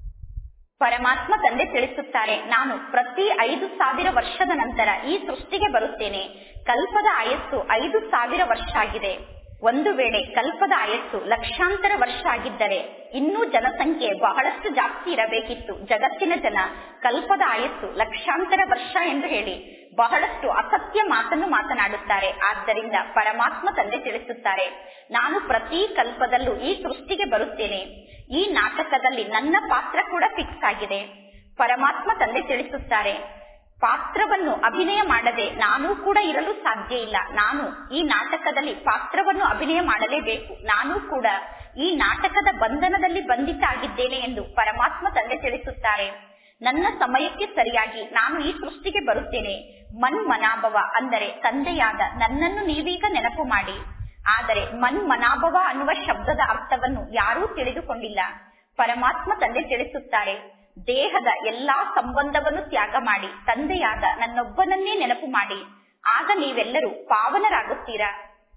ಪರಮಾತ್ಮ ತಂದೆ ತಿಳಿಸುತ್ತಾರೆ ನಾನು ಪ್ರತಿ ಐದು ಸಾವಿರ ವರ್ಷದ ನಂತರ ಈ ಸೃಷ್ಟಿಗೆ ಬರುತ್ತೇನೆ ಕಲ್ಪದ ಆಯಸ್ಸು ಐದು ಸಾವಿರ ವರ್ಷ ಆಗಿದೆ ಒಂದು ವೇಳೆ ಕಲ್ಪದ ಆಯಸ್ಸು ಲಕ್ಷಾಂತರ ವರ್ಷ ಆಗಿದ್ದರೆ ಇನ್ನೂ ಜನಸಂಖ್ಯೆ ಬಹಳಷ್ಟು ಜಾಸ್ತಿ ಇರಬೇಕಿತ್ತು ಜಗತ್ತಿನ ಜನ ಕಲ್ಪದ ಆಯಸ್ಸು ಲಕ್ಷಾಂತರ ವರ್ಷ ಎಂದು ಹೇಳಿ ಬಹಳಷ್ಟು ಅಸತ್ಯ ಮಾತನ್ನು ಮಾತನಾಡುತ್ತಾರೆ ಆದ್ದರಿಂದ ಪರಮಾತ್ಮ ತಂದೆ ತಿಳಿಸುತ್ತಾರೆ ನಾನು ಪ್ರತಿ ಕಲ್ಪದಲ್ಲೂ ಈ ಸೃಷ್ಟಿಗೆ ಬರುತ್ತೇನೆ ಈ ನಾಟಕದಲ್ಲಿ ನನ್ನ ಪಾತ್ರ ಕೂಡ ಫಿಕ್ಸ್ ಆಗಿದೆ ಪರಮಾತ್ಮ ತಂದೆ ತಿಳಿಸುತ್ತಾರೆ ಪಾತ್ರವನ್ನು ಅಭಿನಯ ಮಾಡದೆ ನಾನು ಕೂಡ ಇರಲು ಸಾಧ್ಯ ಇಲ್ಲ ನಾನು ಈ ನಾಟಕದಲ್ಲಿ ಪಾತ್ರವನ್ನು ಅಭಿನಯ ಮಾಡಲೇಬೇಕು ನಾನು ಕೂಡ ಈ ನಾಟಕದ ಬಂಧನದಲ್ಲಿ ಬಂಧಿತ ಆಗಿದ್ದೇನೆ ಎಂದು ಪರಮಾತ್ಮ ತಂದೆ ತಿಳಿಸುತ್ತಾರೆ ನನ್ನ ಸಮಯಕ್ಕೆ ಸರಿಯಾಗಿ ನಾನು ಈ ಸೃಷ್ಟಿಗೆ ಬರುತ್ತೇನೆ ಮನ್ ಮನಾಭವ ಅಂದರೆ ತಂದೆಯಾದ ನನ್ನನ್ನು ನೀವೀಗ ನೆನಪು ಮಾಡಿ ಆದರೆ ಮನ್ ಮನಾಭವ ಅನ್ನುವ ಶಬ್ದದ ಅರ್ಥವನ್ನು ಯಾರೂ ತಿಳಿದುಕೊಂಡಿಲ್ಲ ಪರಮಾತ್ಮ ತಂದೆ ತಿಳಿಸುತ್ತಾರೆ ದೇಹದ ಎಲ್ಲಾ ಸಂಬಂಧವನ್ನು ತ್ಯಾಗ ಮಾಡಿ ತಂದೆಯಾದ ನನ್ನೊಬ್ಬನನ್ನೇ ನೆನಪು ಮಾಡಿ ಆಗ ನೀವೆಲ್ಲರೂ ಪಾವನರಾಗುತ್ತೀರಾ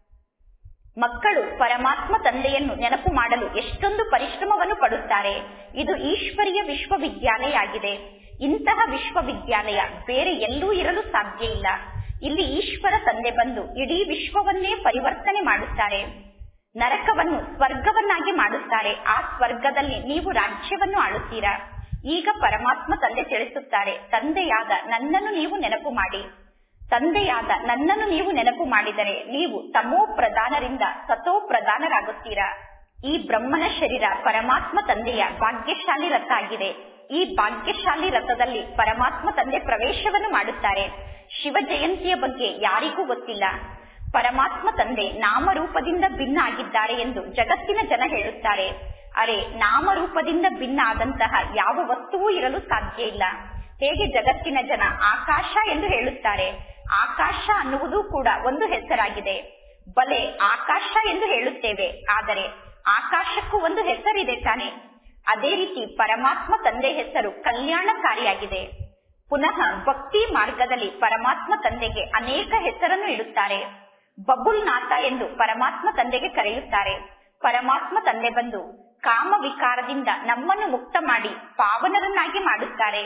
ಮಕ್ಕಳು ಪರಮಾತ್ಮ ತಂದೆಯನ್ನು ನೆನಪು ಮಾಡಲು ಎಷ್ಟೊಂದು ಪರಿಶ್ರಮವನ್ನು ಪಡುತ್ತಾರೆ ಇದು ಈಶ್ವರೀಯ ವಿಶ್ವವಿದ್ಯಾಲಯ ಆಗಿದೆ ಇಂತಹ ವಿಶ್ವವಿದ್ಯಾಲಯ ಬೇರೆ ಎಲ್ಲೂ ಇರಲು ಸಾಧ್ಯ ಇಲ್ಲ ಇಲ್ಲಿ ಈಶ್ವರ ತಂದೆ ಬಂದು ಇಡೀ ವಿಶ್ವವನ್ನೇ ಪರಿವರ್ತನೆ ಮಾಡುತ್ತಾರೆ ನರಕವನ್ನು ಸ್ವರ್ಗವನ್ನಾಗಿ ಮಾಡುತ್ತಾರೆ ಆ ಸ್ವರ್ಗದಲ್ಲಿ ನೀವು ರಾಜ್ಯವನ್ನು ಆಳುತ್ತೀರಾ ಈಗ ಪರಮಾತ್ಮ ತಂದೆ ತಿಳಿಸುತ್ತಾರೆ ತಂದೆಯಾದ ನನ್ನನ್ನು ನೀವು ನೆನಪು ಮಾಡಿ ತಂದೆಯಾದ ನನ್ನನ್ನು ನೀವು ನೆನಪು ಮಾಡಿದರೆ ನೀವು ತಮೋ ಪ್ರಧಾನರಿಂದ ಸತೋ ಪ್ರಧಾನರಾಗುತ್ತೀರಾ ಈ ಬ್ರಹ್ಮನ ಶರೀರ ಪರಮಾತ್ಮ ತಂದೆಯ ಭಾಗ್ಯಶಾಲಿ ರಥ ಆಗಿದೆ ಈ ಭಾಗ್ಯಶಾಲಿ ರಥದಲ್ಲಿ ಪರಮಾತ್ಮ ತಂದೆ ಪ್ರವೇಶವನ್ನು ಮಾಡುತ್ತಾರೆ ಶಿವ ಜಯಂತಿಯ ಬಗ್ಗೆ ಯಾರಿಗೂ ಗೊತ್ತಿಲ್ಲ ಪರಮಾತ್ಮ ತಂದೆ ನಾಮರೂಪದಿಂದ ಭಿನ್ನ ಆಗಿದ್ದಾರೆ ಎಂದು ಜಗತ್ತಿನ ಜನ ಹೇಳುತ್ತಾರೆ ಅರೆ ನಾಮರೂಪದಿಂದ ಭಿನ್ನ ಆದಂತಹ ಯಾವ ವಸ್ತುವೂ ಇರಲು ಸಾಧ್ಯ ಇಲ್ಲ ಹೇಗೆ ಜಗತ್ತಿನ ಜನ ಆಕಾಶ ಎಂದು ಹೇಳುತ್ತಾರೆ ಆಕಾಶ ಅನ್ನುವುದು ಕೂಡ ಒಂದು ಹೆಸರಾಗಿದೆ ಬಲೆ ಆಕಾಶ ಎಂದು ಹೇಳುತ್ತೇವೆ ಆದರೆ ಆಕಾಶಕ್ಕೂ ಒಂದು ಹೆಸರಿದೆ ತಾನೆ ಅದೇ ರೀತಿ ಪರಮಾತ್ಮ ತಂದೆ ಹೆಸರು ಕಲ್ಯಾಣಕಾರಿಯಾಗಿದೆ ಪುನಃ ಭಕ್ತಿ ಮಾರ್ಗದಲ್ಲಿ ಪರಮಾತ್ಮ ತಂದೆಗೆ ಅನೇಕ ಹೆಸರನ್ನು ಇಡುತ್ತಾರೆ ಬಬುಲ್ ನಾಥ ಎಂದು ಪರಮಾತ್ಮ ತಂದೆಗೆ ಕರೆಯುತ್ತಾರೆ ಪರಮಾತ್ಮ ತಂದೆ ಬಂದು ಕಾಮ ವಿಕಾರದಿಂದ ನಮ್ಮನ್ನು ಮುಕ್ತ ಮಾಡಿ ಪಾವನರನ್ನಾಗಿ ಮಾಡುತ್ತಾರೆ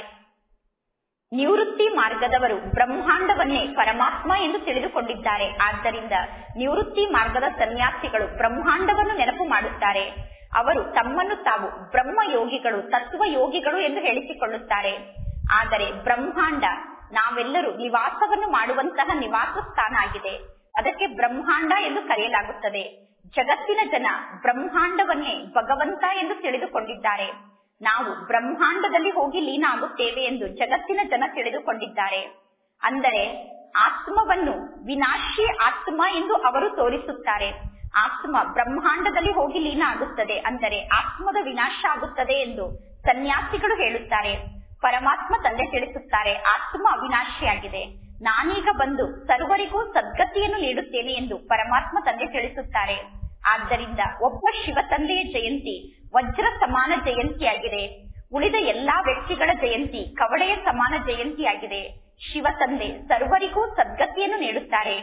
ನಿವೃತ್ತಿ ಮಾರ್ಗದವರು ಬ್ರಹ್ಮಾಂಡವನ್ನೇ ಪರಮಾತ್ಮ ಎಂದು ತಿಳಿದುಕೊಂಡಿದ್ದಾರೆ ಆದ್ದರಿಂದ ನಿವೃತ್ತಿ ಮಾರ್ಗದ ಸನ್ಯಾಸಿಗಳು ಬ್ರಹ್ಮಾಂಡವನ್ನು ನೆನಪು ಮಾಡುತ್ತಾರೆ ಅವರು ತಮ್ಮನ್ನು ತಾವು ಬ್ರಹ್ಮ ಯೋಗಿಗಳು ತತ್ವ ಯೋಗಿಗಳು ಎಂದು ಹೇಳಿಸಿಕೊಳ್ಳುತ್ತಾರೆ ಆದರೆ ಬ್ರಹ್ಮಾಂಡ ನಾವೆಲ್ಲರೂ ನಿವಾಸವನ್ನು ಮಾಡುವಂತಹ ನಿವಾಸ ಸ್ಥಾನ ಆಗಿದೆ ಅದಕ್ಕೆ ಬ್ರಹ್ಮಾಂಡ ಎಂದು ಕರೆಯಲಾಗುತ್ತದೆ ಜಗತ್ತಿನ ಜನ ಬ್ರಹ್ಮಾಂಡವನ್ನೇ ಭಗವಂತ ಎಂದು ತಿಳಿದುಕೊಂಡಿದ್ದಾರೆ ನಾವು ಬ್ರಹ್ಮಾಂಡದಲ್ಲಿ ಹೋಗಿ ಲೀನ ಆಗುತ್ತೇವೆ ಎಂದು ಜಗತ್ತಿನ ಜನ ತಿಳಿದುಕೊಂಡಿದ್ದಾರೆ ಅಂದರೆ ಆತ್ಮವನ್ನು ವಿನಾಶಿ ಆತ್ಮ ಎಂದು ಅವರು ತೋರಿಸುತ್ತಾರೆ ಆತ್ಮ ಬ್ರಹ್ಮಾಂಡದಲ್ಲಿ ಹೋಗಿ ಲೀನ ಆಗುತ್ತದೆ ಅಂದರೆ ಆತ್ಮದ ವಿನಾಶ ಆಗುತ್ತದೆ ಎಂದು ಸನ್ಯಾಸಿಗಳು ಹೇಳುತ್ತಾರೆ ಪರಮಾತ್ಮ ತಂದೆ ತಿಳಿಸುತ್ತಾರೆ ಆತ್ಮ ಅವಿನಾಶಿಯಾಗಿದೆ ನಾನೀಗ ಬಂದು ಸರ್ವರಿಗೂ ಸದ್ಗತಿಯನ್ನು ನೀಡುತ್ತೇನೆ ಎಂದು ಪರಮಾತ್ಮ ತಂದೆ ತಿಳಿಸುತ್ತಾರೆ ಆದ್ದರಿಂದ ಒಬ್ಬ ಶಿವ ತಂದೆಯ ಜಯಂತಿ ವಜ್ರ ಸಮಾನ ಜಯಂತಿಯಾಗಿದೆ ಉಳಿದ ಎಲ್ಲಾ ವ್ಯಕ್ತಿಗಳ ಜಯಂತಿ ಕವಡೆಯ ಸಮಾನ ಜಯಂತಿಯಾಗಿದೆ ಶಿವ ತಂದೆ ಸರ್ವರಿಗೂ ಸದ್ಗತಿಯನ್ನು ನೀಡುತ್ತಾರೆ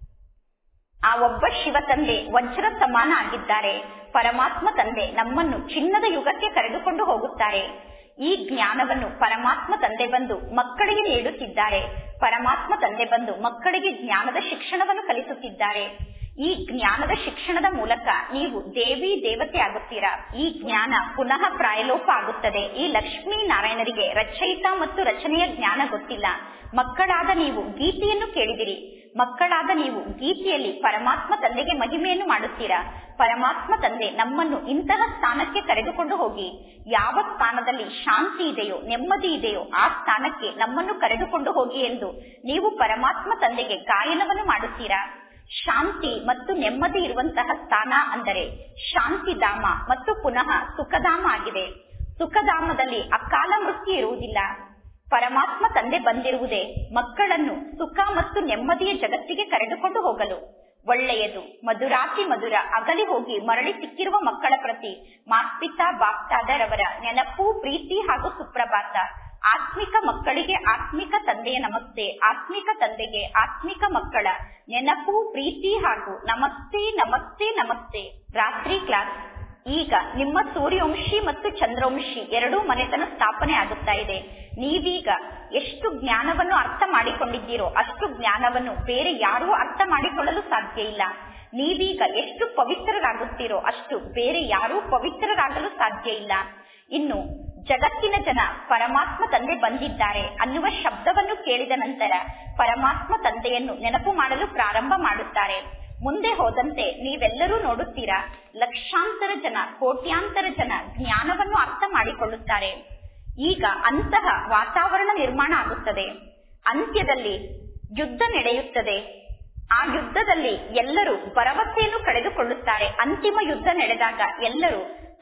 ಆ ಒಬ್ಬ ಶಿವ ತಂದೆ ವಜ್ರ ಸಮಾನ ಆಗಿದ್ದಾರೆ ಪರಮಾತ್ಮ ತಂದೆ ನಮ್ಮನ್ನು ಚಿನ್ನದ ಯುಗಕ್ಕೆ ಕರೆದುಕೊಂಡು ಹೋಗುತ್ತಾರೆ ಈ ಜ್ಞಾನವನ್ನು ಪರಮಾತ್ಮ ತಂದೆ ಬಂದು ಮಕ್ಕಳಿಗೆ ನೀಡುತ್ತಿದ್ದಾರೆ ಪರಮಾತ್ಮ ತಂದೆ ಬಂದು ಮಕ್ಕಳಿಗೆ ಜ್ಞಾನದ ಶಿಕ್ಷಣವನ್ನು ಕಲಿಸುತ್ತಿದ್ದಾರೆ ಈ ಜ್ಞಾನದ ಶಿಕ್ಷಣದ ಮೂಲಕ ನೀವು ದೇವಿ ದೇವತೆ ಆಗುತ್ತೀರಾ ಈ ಜ್ಞಾನ ಪುನಃ ಪ್ರಾಯಲೋಪ ಆಗುತ್ತದೆ ಈ ಲಕ್ಷ್ಮೀ ನಾರಾಯಣರಿಗೆ ರಚಯಿತ ಮತ್ತು ರಚನೆಯ ಜ್ಞಾನ ಗೊತ್ತಿಲ್ಲ ಮಕ್ಕಳಾದ ನೀವು ಗೀತೆಯನ್ನು ಕೇಳಿದಿರಿ ಮಕ್ಕಳಾದ ನೀವು ಗೀತೆಯಲ್ಲಿ ಪರಮಾತ್ಮ ತಂದೆಗೆ ಮಹಿಮೆಯನ್ನು ಮಾಡುತ್ತೀರಾ ಪರಮಾತ್ಮ ತಂದೆ ನಮ್ಮನ್ನು ಇಂತಹ ಸ್ಥಾನಕ್ಕೆ ಕರೆದುಕೊಂಡು ಹೋಗಿ ಯಾವ ಸ್ಥಾನದಲ್ಲಿ ಶಾಂತಿ ಇದೆಯೋ ನೆಮ್ಮದಿ ಇದೆಯೋ ಆ ಸ್ಥಾನಕ್ಕೆ ನಮ್ಮನ್ನು ಕರೆದುಕೊಂಡು ಹೋಗಿ ಎಂದು ನೀವು ಪರಮಾತ್ಮ ತಂದೆಗೆ ಗಾಯನವನ್ನು ಮಾಡುತ್ತೀರಾ ಶಾಂತಿ ಮತ್ತು ನೆಮ್ಮದಿ ಇರುವಂತಹ ಸ್ಥಾನ ಅಂದರೆ ಶಾಂತಿಧಾಮ ಮತ್ತು ಪುನಃ ಸುಖಧಾಮ ಆಗಿದೆ ಸುಖಧಾಮದಲ್ಲಿ ಅಕಾಲ ಮೃತ್ಯು ಇರುವುದಿಲ್ಲ ಪರಮಾತ್ಮ ತಂದೆ ಬಂದಿರುವುದೇ ಮಕ್ಕಳನ್ನು ಸುಖ ಮತ್ತು ನೆಮ್ಮದಿಯ ಜಗತ್ತಿಗೆ ಕರೆದುಕೊಂಡು ಹೋಗಲು ಒಳ್ಳೆಯದು ಮಧುರಾತಿ ಮಧುರ ಅಗಲಿ ಹೋಗಿ ಮರಳಿ ಸಿಕ್ಕಿರುವ ಮಕ್ಕಳ ಪ್ರತಿ ಮಾಸ್ಪಿತಾ ಬಾಪ್ತಾದರವರ ನೆನಪು ಪ್ರೀತಿ ಹಾಗೂ ಸುಪ್ರಭಾತ ಆತ್ಮಿಕ ಮಕ್ಕಳಿಗೆ ಆತ್ಮಿಕ ತಂದೆಯ ನಮಸ್ತೆ ಆತ್ಮಿಕ ತಂದೆಗೆ ಆತ್ಮಿಕ ಮಕ್ಕಳ ನೆನಪು ಪ್ರೀತಿ ಹಾಗೂ ನಮಸ್ತೆ ನಮಸ್ತೆ ನಮಸ್ತೆ ರಾತ್ರಿ ಕ್ಲಾಸ್ ಈಗ ನಿಮ್ಮ ಸೂರ್ಯವಂಶಿ ಮತ್ತು ಚಂದ್ರವಂಶಿ ಎರಡೂ ಮನೆತನ ಸ್ಥಾಪನೆ ಆಗುತ್ತಾ ಇದೆ ನೀವೀಗ ಎಷ್ಟು ಜ್ಞಾನವನ್ನು ಅರ್ಥ ಮಾಡಿಕೊಂಡಿದ್ದೀರೋ ಅಷ್ಟು ಜ್ಞಾನವನ್ನು ಬೇರೆ ಯಾರೂ ಅರ್ಥ ಮಾಡಿಕೊಳ್ಳಲು ಸಾಧ್ಯ ಇಲ್ಲ ನೀವೀಗ ಎಷ್ಟು ಪವಿತ್ರರಾಗುತ್ತೀರೋ ಅಷ್ಟು ಬೇರೆ ಯಾರೂ ಪವಿತ್ರರಾಗಲು ಸಾಧ್ಯ ಇಲ್ಲ ಇನ್ನು ಜಗತ್ತಿನ ಜನ ಪರಮಾತ್ಮ ತಂದೆ ಬಂದಿದ್ದಾರೆ ಅನ್ನುವ ಶಬ್ದವನ್ನು ಕೇಳಿದ ನಂತರ ಪರಮಾತ್ಮ ತಂದೆಯನ್ನು ನೆನಪು ಮಾಡಲು ಪ್ರಾರಂಭ ಮಾಡುತ್ತಾರೆ ಮುಂದೆ ಹೋದಂತೆ ನೀವೆಲ್ಲರೂ ನೋಡುತ್ತೀರಾ ಲಕ್ಷಾಂತರ ಜನ ಕೋಟ್ಯಾಂತರ ಜನ ಜ್ಞಾನವನ್ನು ಅರ್ಥ ಮಾಡಿಕೊಳ್ಳುತ್ತಾರೆ ಈಗ ಅಂತಹ ವಾತಾವರಣ ನಿರ್ಮಾಣ ಆಗುತ್ತದೆ ಅಂತ್ಯದಲ್ಲಿ ಯುದ್ಧ ನಡೆಯುತ್ತದೆ ಆ ಯುದ್ಧದಲ್ಲಿ ಎಲ್ಲರೂ ಭರವಸೆಯನ್ನು ಕಳೆದುಕೊಳ್ಳುತ್ತಾರೆ ಅಂತಿಮ ಯುದ್ಧ ನಡೆದಾಗ ಎಲ್ಲರೂ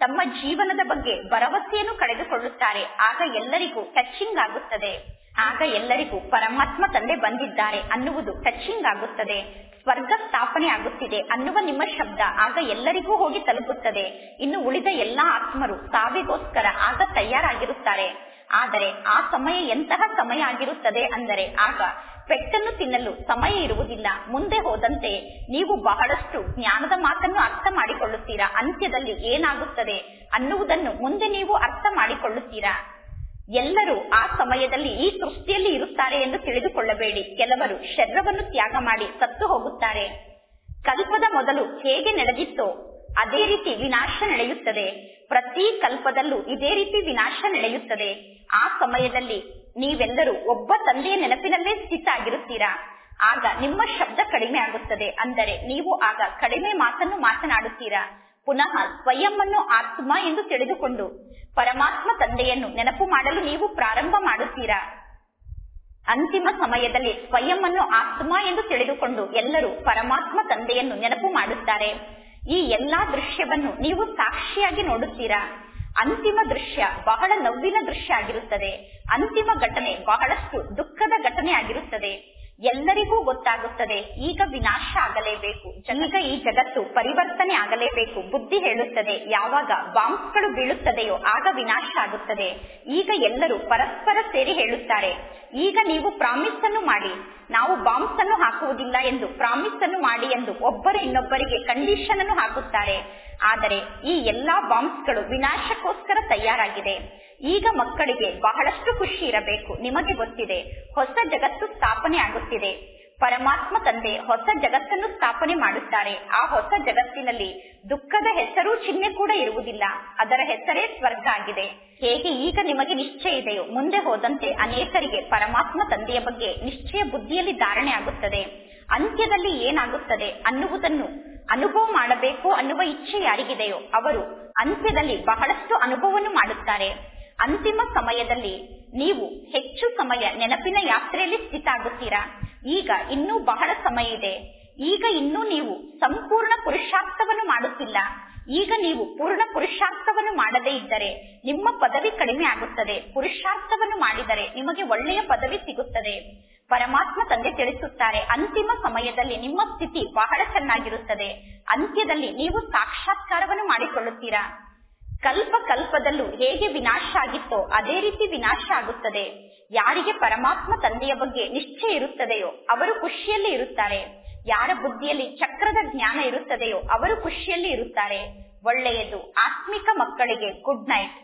ತಮ್ಮ ಜೀವನದ ಬಗ್ಗೆ ಭರವಸೆಯನ್ನು ಕಳೆದುಕೊಳ್ಳುತ್ತಾರೆ ಆಗ ಎಲ್ಲರಿಗೂ ಟಚಿಂಗ್ ಆಗುತ್ತದೆ ಆಗ ಎಲ್ಲರಿಗೂ ಪರಮಾತ್ಮ ತಂದೆ ಬಂದಿದ್ದಾರೆ ಅನ್ನುವುದು ಟಚಿಂಗ್ ಆಗುತ್ತದೆ ಸ್ವರ್ಗ ಸ್ಥಾಪನೆ ಆಗುತ್ತಿದೆ ಅನ್ನುವ ನಿಮ್ಮ ಶಬ್ದ ಆಗ ಎಲ್ಲರಿಗೂ ಹೋಗಿ ತಲುಪುತ್ತದೆ ಇನ್ನು ಉಳಿದ ಎಲ್ಲಾ ಆತ್ಮರು ಸಾವಿಗೋಸ್ಕರ ಆಗ ತಯಾರಾಗಿರುತ್ತಾರೆ ಆದರೆ ಆ ಸಮಯ ಎಂತಹ ಸಮಯ ಆಗಿರುತ್ತದೆ ಅಂದರೆ ಆಗ ಪೆಟ್ಟನ್ನು ತಿನ್ನಲು ಸಮಯ ಇರುವುದಿಲ್ಲ ಮುಂದೆ ಹೋದಂತೆ ನೀವು ಬಹಳಷ್ಟು ಜ್ಞಾನದ ಮಾತನ್ನು ಅರ್ಥ ಮಾಡಿಕೊಳ್ಳುತ್ತೀರಾ ಅಂತ್ಯದಲ್ಲಿ ಏನಾಗುತ್ತದೆ ಅನ್ನುವುದನ್ನು ಮುಂದೆ ನೀವು ಅರ್ಥ ಮಾಡಿಕೊಳ್ಳುತ್ತೀರಾ ಎಲ್ಲರೂ ಆ ಸಮಯದಲ್ಲಿ ಈ ಸೃಷ್ಟಿಯಲ್ಲಿ ಇರುತ್ತಾರೆ ಎಂದು ತಿಳಿದುಕೊಳ್ಳಬೇಡಿ ಕೆಲವರು ಶರೀರವನ್ನು ತ್ಯಾಗ ಮಾಡಿ ಸತ್ತು ಹೋಗುತ್ತಾರೆ ಕಲ್ಪದ ಮೊದಲು ಹೇಗೆ ನಡೆದಿತ್ತೋ ಅದೇ ರೀತಿ ವಿನಾಶ ನಡೆಯುತ್ತದೆ ಪ್ರತಿ ಕಲ್ಪದಲ್ಲೂ ಇದೇ ರೀತಿ ವಿನಾಶ ನಡೆಯುತ್ತದೆ ಆ ಸಮಯದಲ್ಲಿ ನೀವೆಲ್ಲರೂ ಒಬ್ಬ ತಂದೆಯ ನೆನಪಿನಲ್ಲೇ ಸ್ಥಿತ ಆಗಿರುತ್ತೀರಾ ಆಗ ನಿಮ್ಮ ಶಬ್ದ ಕಡಿಮೆ ಆಗುತ್ತದೆ ಅಂದರೆ ನೀವು ಆಗ ಕಡಿಮೆ ಮಾತನ್ನು ಮಾತನಾಡುತ್ತೀರಾ ಪುನಃ ಸ್ವಯಂ ಅನ್ನು ಆತ್ಮ ಎಂದು ತಿಳಿದುಕೊಂಡು ಪರಮಾತ್ಮ ತಂದೆಯನ್ನು ನೆನಪು ಮಾಡಲು ನೀವು ಪ್ರಾರಂಭ ಮಾಡುತ್ತೀರಾ ಅಂತಿಮ ಸಮಯದಲ್ಲಿ ಸ್ವಯಂ ಅನ್ನು ಆತ್ಮ ಎಂದು ತಿಳಿದುಕೊಂಡು ಎಲ್ಲರೂ ಪರಮಾತ್ಮ ತಂದೆಯನ್ನು ನೆನಪು ಮಾಡುತ್ತಾರೆ ಈ ಎಲ್ಲಾ ದೃಶ್ಯವನ್ನು ನೀವು ಸಾಕ್ಷಿಯಾಗಿ ನೋಡುತ್ತೀರಾ ಅಂತಿಮ ದೃಶ್ಯ ಬಹಳ ನೋವಿನ ದೃಶ್ಯ ಆಗಿರುತ್ತದೆ ಅಂತಿಮ ಘಟನೆ ಬಹಳಷ್ಟು ದುಃಖದ ಘಟನೆ ಆಗಿರುತ್ತದೆ ಎಲ್ಲರಿಗೂ ಗೊತ್ತಾಗುತ್ತದೆ ಈಗ ವಿನಾಶ ಆಗಲೇಬೇಕು ಈಗ ಈ ಜಗತ್ತು ಪರಿವರ್ತನೆ ಆಗಲೇಬೇಕು ಬುದ್ಧಿ ಹೇಳುತ್ತದೆ ಯಾವಾಗ ಬಾಂಬ್ಸ್ಗಳು ಬೀಳುತ್ತದೆಯೋ ಆಗ ವಿನಾಶ ಆಗುತ್ತದೆ ಈಗ ಎಲ್ಲರೂ ಪರಸ್ಪರ ಸೇರಿ ಹೇಳುತ್ತಾರೆ ಈಗ ನೀವು ಪ್ರಾಮಿಸ್ ಅನ್ನು ಮಾಡಿ ನಾವು ಬಾಂಬ್ಸ್ ಅನ್ನು ಹಾಕುವುದಿಲ್ಲ ಎಂದು ಪ್ರಾಮಿಸ್ ಅನ್ನು ಮಾಡಿ ಎಂದು ಒಬ್ಬರು ಇನ್ನೊಬ್ಬರಿಗೆ ಕಂಡೀಷನ್ ಅನ್ನು ಹಾಕುತ್ತಾರೆ ಆದರೆ ಈ ಎಲ್ಲಾ ಬಾಂಬ್ಸ್ಗಳು ವಿನಾಶಕ್ಕೋಸ್ಕರ ತಯಾರಾಗಿದೆ ಈಗ ಮಕ್ಕಳಿಗೆ ಬಹಳಷ್ಟು ಖುಷಿ ಇರಬೇಕು ನಿಮಗೆ ಗೊತ್ತಿದೆ ಹೊಸ ಜಗತ್ತು ಸ್ಥಾಪನೆ ಆಗುತ್ತಿದೆ ಪರಮಾತ್ಮ ತಂದೆ ಹೊಸ ಜಗತ್ತನ್ನು ಸ್ಥಾಪನೆ ಮಾಡುತ್ತಾರೆ ಆ ಹೊಸ ಜಗತ್ತಿನಲ್ಲಿ ದುಃಖದ ಹೆಸರು ಚಿಹ್ನೆ ಕೂಡ ಇರುವುದಿಲ್ಲ ಅದರ ಹೆಸರೇ ಸ್ವರ್ಗ ಆಗಿದೆ ಹೇಗೆ ಈಗ ನಿಮಗೆ ನಿಶ್ಚಯ ಇದೆಯೋ ಮುಂದೆ ಹೋದಂತೆ ಅನೇಕರಿಗೆ ಪರಮಾತ್ಮ ತಂದೆಯ ಬಗ್ಗೆ ನಿಶ್ಚಯ ಬುದ್ಧಿಯಲ್ಲಿ ಧಾರಣೆ ಆಗುತ್ತದೆ ಅಂತ್ಯದಲ್ಲಿ ಏನಾಗುತ್ತದೆ ಅನ್ನುವುದನ್ನು ಅನುಭವ ಮಾಡಬೇಕು ಅನ್ನುವ ಇಚ್ಛೆ ಯಾರಿಗಿದೆಯೋ ಅವರು ಅಂತ್ಯದಲ್ಲಿ ಬಹಳಷ್ಟು ಅನುಭವವನ್ನು ಮಾಡುತ್ತಾರೆ ಅಂತಿಮ ಸಮಯದಲ್ಲಿ ನೀವು ಹೆಚ್ಚು ಸಮಯ ನೆನಪಿನ ಯಾತ್ರೆಯಲ್ಲಿ ಸ್ಥಿತ ಆಗುತ್ತೀರಾ ಈಗ ಇನ್ನೂ ಬಹಳ ಸಮಯ ಇದೆ ಈಗ ಇನ್ನೂ ನೀವು ಸಂಪೂರ್ಣ ಪುರುಷಾರ್ಥವನ್ನು ಮಾಡುತ್ತಿಲ್ಲ ಈಗ ನೀವು ಪೂರ್ಣ ಪುರುಷಾರ್ಥವನ್ನು ಮಾಡದೇ ಇದ್ದರೆ ನಿಮ್ಮ ಪದವಿ ಕಡಿಮೆ ಆಗುತ್ತದೆ ಪುರುಷಾರ್ಥವನ್ನು ಮಾಡಿದರೆ ನಿಮಗೆ ಒಳ್ಳೆಯ ಪದವಿ ಸಿಗುತ್ತದೆ ಪರಮಾತ್ಮ ತಂದೆ ತಿಳಿಸುತ್ತಾರೆ ಅಂತಿಮ ಸಮಯದಲ್ಲಿ ನಿಮ್ಮ ಸ್ಥಿತಿ ಬಹಳ ಚೆನ್ನಾಗಿರುತ್ತದೆ ಅಂತ್ಯದಲ್ಲಿ ನೀವು ಸಾಕ್ಷಾತ್ಕಾರವನ್ನು ಮಾಡಿಕೊಳ್ಳುತ್ತೀರಾ ಕಲ್ಪ ಕಲ್ಪದಲ್ಲೂ ಹೇಗೆ ವಿನಾಶ ಆಗಿತ್ತೋ ಅದೇ ರೀತಿ ವಿನಾಶ ಆಗುತ್ತದೆ ಯಾರಿಗೆ ಪರಮಾತ್ಮ ತಂದೆಯ ಬಗ್ಗೆ ನಿಶ್ಚಯ ಇರುತ್ತದೆಯೋ ಅವರು ಖುಷಿಯಲ್ಲಿ ಇರುತ್ತಾರೆ ಯಾರ ಬುದ್ಧಿಯಲ್ಲಿ ಚಕ್ರದ ಜ್ಞಾನ ಇರುತ್ತದೆಯೋ ಅವರು ಖುಷಿಯಲ್ಲಿ ಇರುತ್ತಾರೆ ಒಳ್ಳೆಯದು ಆತ್ಮಿಕ ಮಕ್ಕಳಿಗೆ ಗುಡ್ ನೈಟ್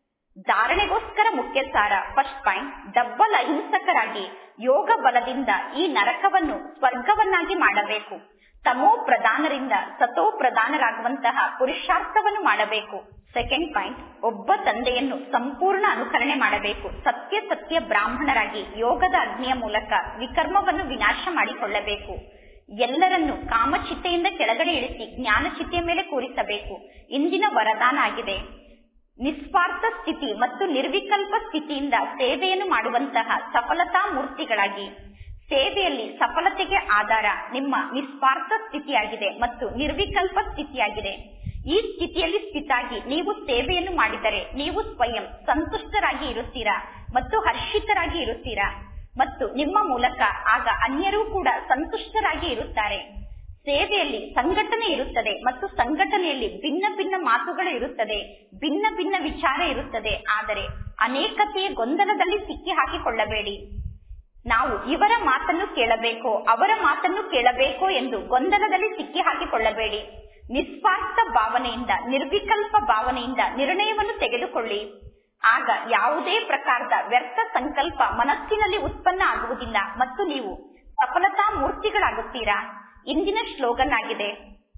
ಧಾರಣೆಗೋಸ್ಕರ ಮುಖ್ಯ ಸಾರ ಫಸ್ಟ್ ಪಾಯಿಂಟ್ ಡಬ್ಬಲ್ ಅಹಿಂಸಕರಾಗಿ ಯೋಗ ಬಲದಿಂದ ಈ ನರಕವನ್ನು ಸ್ವರ್ಗವನ್ನಾಗಿ ಮಾಡಬೇಕು ತಮೋ ಪ್ರಧಾನರಿಂದ ಸತೋ ಪ್ರಧಾನರಾಗುವಂತಹ ಪುರುಷಾರ್ಥವನ್ನು ಮಾಡಬೇಕು ಸೆಕೆಂಡ್ ಪಾಯಿಂಟ್ ಒಬ್ಬ ತಂದೆಯನ್ನು ಸಂಪೂರ್ಣ ಅನುಕರಣೆ ಮಾಡಬೇಕು ಸತ್ಯ ಸತ್ಯ ಬ್ರಾಹ್ಮಣರಾಗಿ ಯೋಗದ ಅಗ್ನಿಯ ಮೂಲಕ ವಿಕರ್ಮವನ್ನು ವಿನಾಶ ಮಾಡಿಕೊಳ್ಳಬೇಕು ಎಲ್ಲರನ್ನು ಕಾಮಚಿತೆಯಿಂದ ಕೆಳಗಡೆ ಇಳಿಸಿ ಜ್ಞಾನಚಿತೆಯ ಮೇಲೆ ಕೂರಿಸಬೇಕು ಇಂದಿನ ವರದಾನ ಆಗಿದೆ ನಿಸ್ವಾರ್ಥ ಸ್ಥಿತಿ ಮತ್ತು ನಿರ್ವಿಕಲ್ಪ ಸ್ಥಿತಿಯಿಂದ ಸೇವೆಯನ್ನು ಮಾಡುವಂತಹ ಸಫಲತಾ ಮೂರ್ತಿಗಳಾಗಿ ಸೇವೆಯಲ್ಲಿ ಸಫಲತೆಗೆ ಆಧಾರ ನಿಮ್ಮ ನಿಸ್ವಾರ್ಥ ಸ್ಥಿತಿಯಾಗಿದೆ ಮತ್ತು ನಿರ್ವಿಕಲ್ಪ ಸ್ಥಿತಿಯಾಗಿದೆ ಈ ಸ್ಥಿತಿಯಲ್ಲಿ ಸ್ಥಿತಾಗಿ ನೀವು ಸೇವೆಯನ್ನು ಮಾಡಿದರೆ ನೀವು ಸ್ವಯಂ ಸಂತುಷ್ಟರಾಗಿ ಇರುತ್ತೀರಾ ಮತ್ತು ಹರ್ಷಿತರಾಗಿ ಇರುತ್ತೀರಾ ಮತ್ತು ನಿಮ್ಮ ಮೂಲಕ ಆಗ ಅನ್ಯರೂ ಕೂಡ ಸಂತುಷ್ಟರಾಗಿ ಇರುತ್ತಾರೆ ಸೇವೆಯಲ್ಲಿ ಸಂಘಟನೆ ಇರುತ್ತದೆ ಮತ್ತು ಸಂಘಟನೆಯಲ್ಲಿ ಭಿನ್ನ ಭಿನ್ನ ಮಾತುಗಳು ಇರುತ್ತದೆ ಭಿನ್ನ ಭಿನ್ನ ವಿಚಾರ ಇರುತ್ತದೆ ಆದರೆ ಅನೇಕತೆಯ ಗೊಂದಲದಲ್ಲಿ ಸಿಕ್ಕಿ ಹಾಕಿಕೊಳ್ಳಬೇಡಿ ನಾವು ಇವರ ಮಾತನ್ನು ಕೇಳಬೇಕೋ ಅವರ ಮಾತನ್ನು ಕೇಳಬೇಕೋ ಎಂದು ಗೊಂದಲದಲ್ಲಿ ಸಿಕ್ಕಿ ಹಾಕಿಕೊಳ್ಳಬೇಡಿ ನಿಸ್ವಾರ್ಥ ಭಾವನೆಯಿಂದ ನಿರ್ವಿಕಲ್ಪ ಭಾವನೆಯಿಂದ ನಿರ್ಣಯವನ್ನು ತೆಗೆದುಕೊಳ್ಳಿ ಆಗ ಯಾವುದೇ ಪ್ರಕಾರದ ವ್ಯರ್ಥ ಸಂಕಲ್ಪ ಮನಸ್ಸಿನಲ್ಲಿ ಉತ್ಪನ್ನ ಆಗುವುದಿಲ್ಲ ಮತ್ತು ನೀವು ಸಫಲತಾ ಮೂರ್ತಿಗಳಾಗುತ್ತೀರಾ ಇಂದಿನ ಶ್ಲೋಗನ್ ಆಗಿದೆ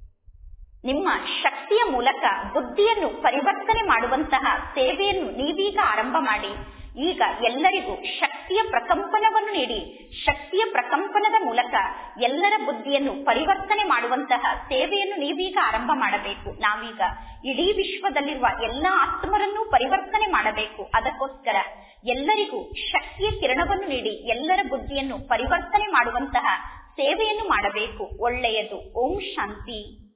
ನಿಮ್ಮ ಶಕ್ತಿಯ ಮೂಲಕ ಬುದ್ಧಿಯನ್ನು ಪರಿವರ್ತನೆ ಮಾಡುವಂತಹ ಸೇವೆಯನ್ನು ನೀವೀಗ ಆರಂಭ ಮಾಡಿ ಈಗ ಎಲ್ಲರಿಗೂ ಶಕ್ತಿಯ ಪ್ರಕಂಪನವನ್ನು ನೀಡಿ ಶಕ್ತಿಯ ಪ್ರಕಂಪನದ ಮೂಲಕ ಎಲ್ಲರ ಬುದ್ಧಿಯನ್ನು ಪರಿವರ್ತನೆ ಮಾಡುವಂತಹ ಸೇವೆಯನ್ನು ನೀವೀಗ ಆರಂಭ ಮಾಡಬೇಕು ನಾವೀಗ ಇಡೀ ವಿಶ್ವದಲ್ಲಿರುವ ಎಲ್ಲಾ ಆತ್ಮರನ್ನು ಪರಿವರ್ತನೆ ಮಾಡಬೇಕು ಅದಕ್ಕೋಸ್ಕರ ಎಲ್ಲರಿಗೂ ಶಕ್ತಿಯ ಕಿರಣವನ್ನು ನೀಡಿ ಎಲ್ಲರ ಬುದ್ಧಿಯನ್ನು ಪರಿವರ್ತನೆ ಮಾಡುವಂತಹ ಸೇವೆಯನ್ನು ಮಾಡಬೇಕು ಒಳ್ಳೆಯದು ಓಂ ಶಾಂತಿ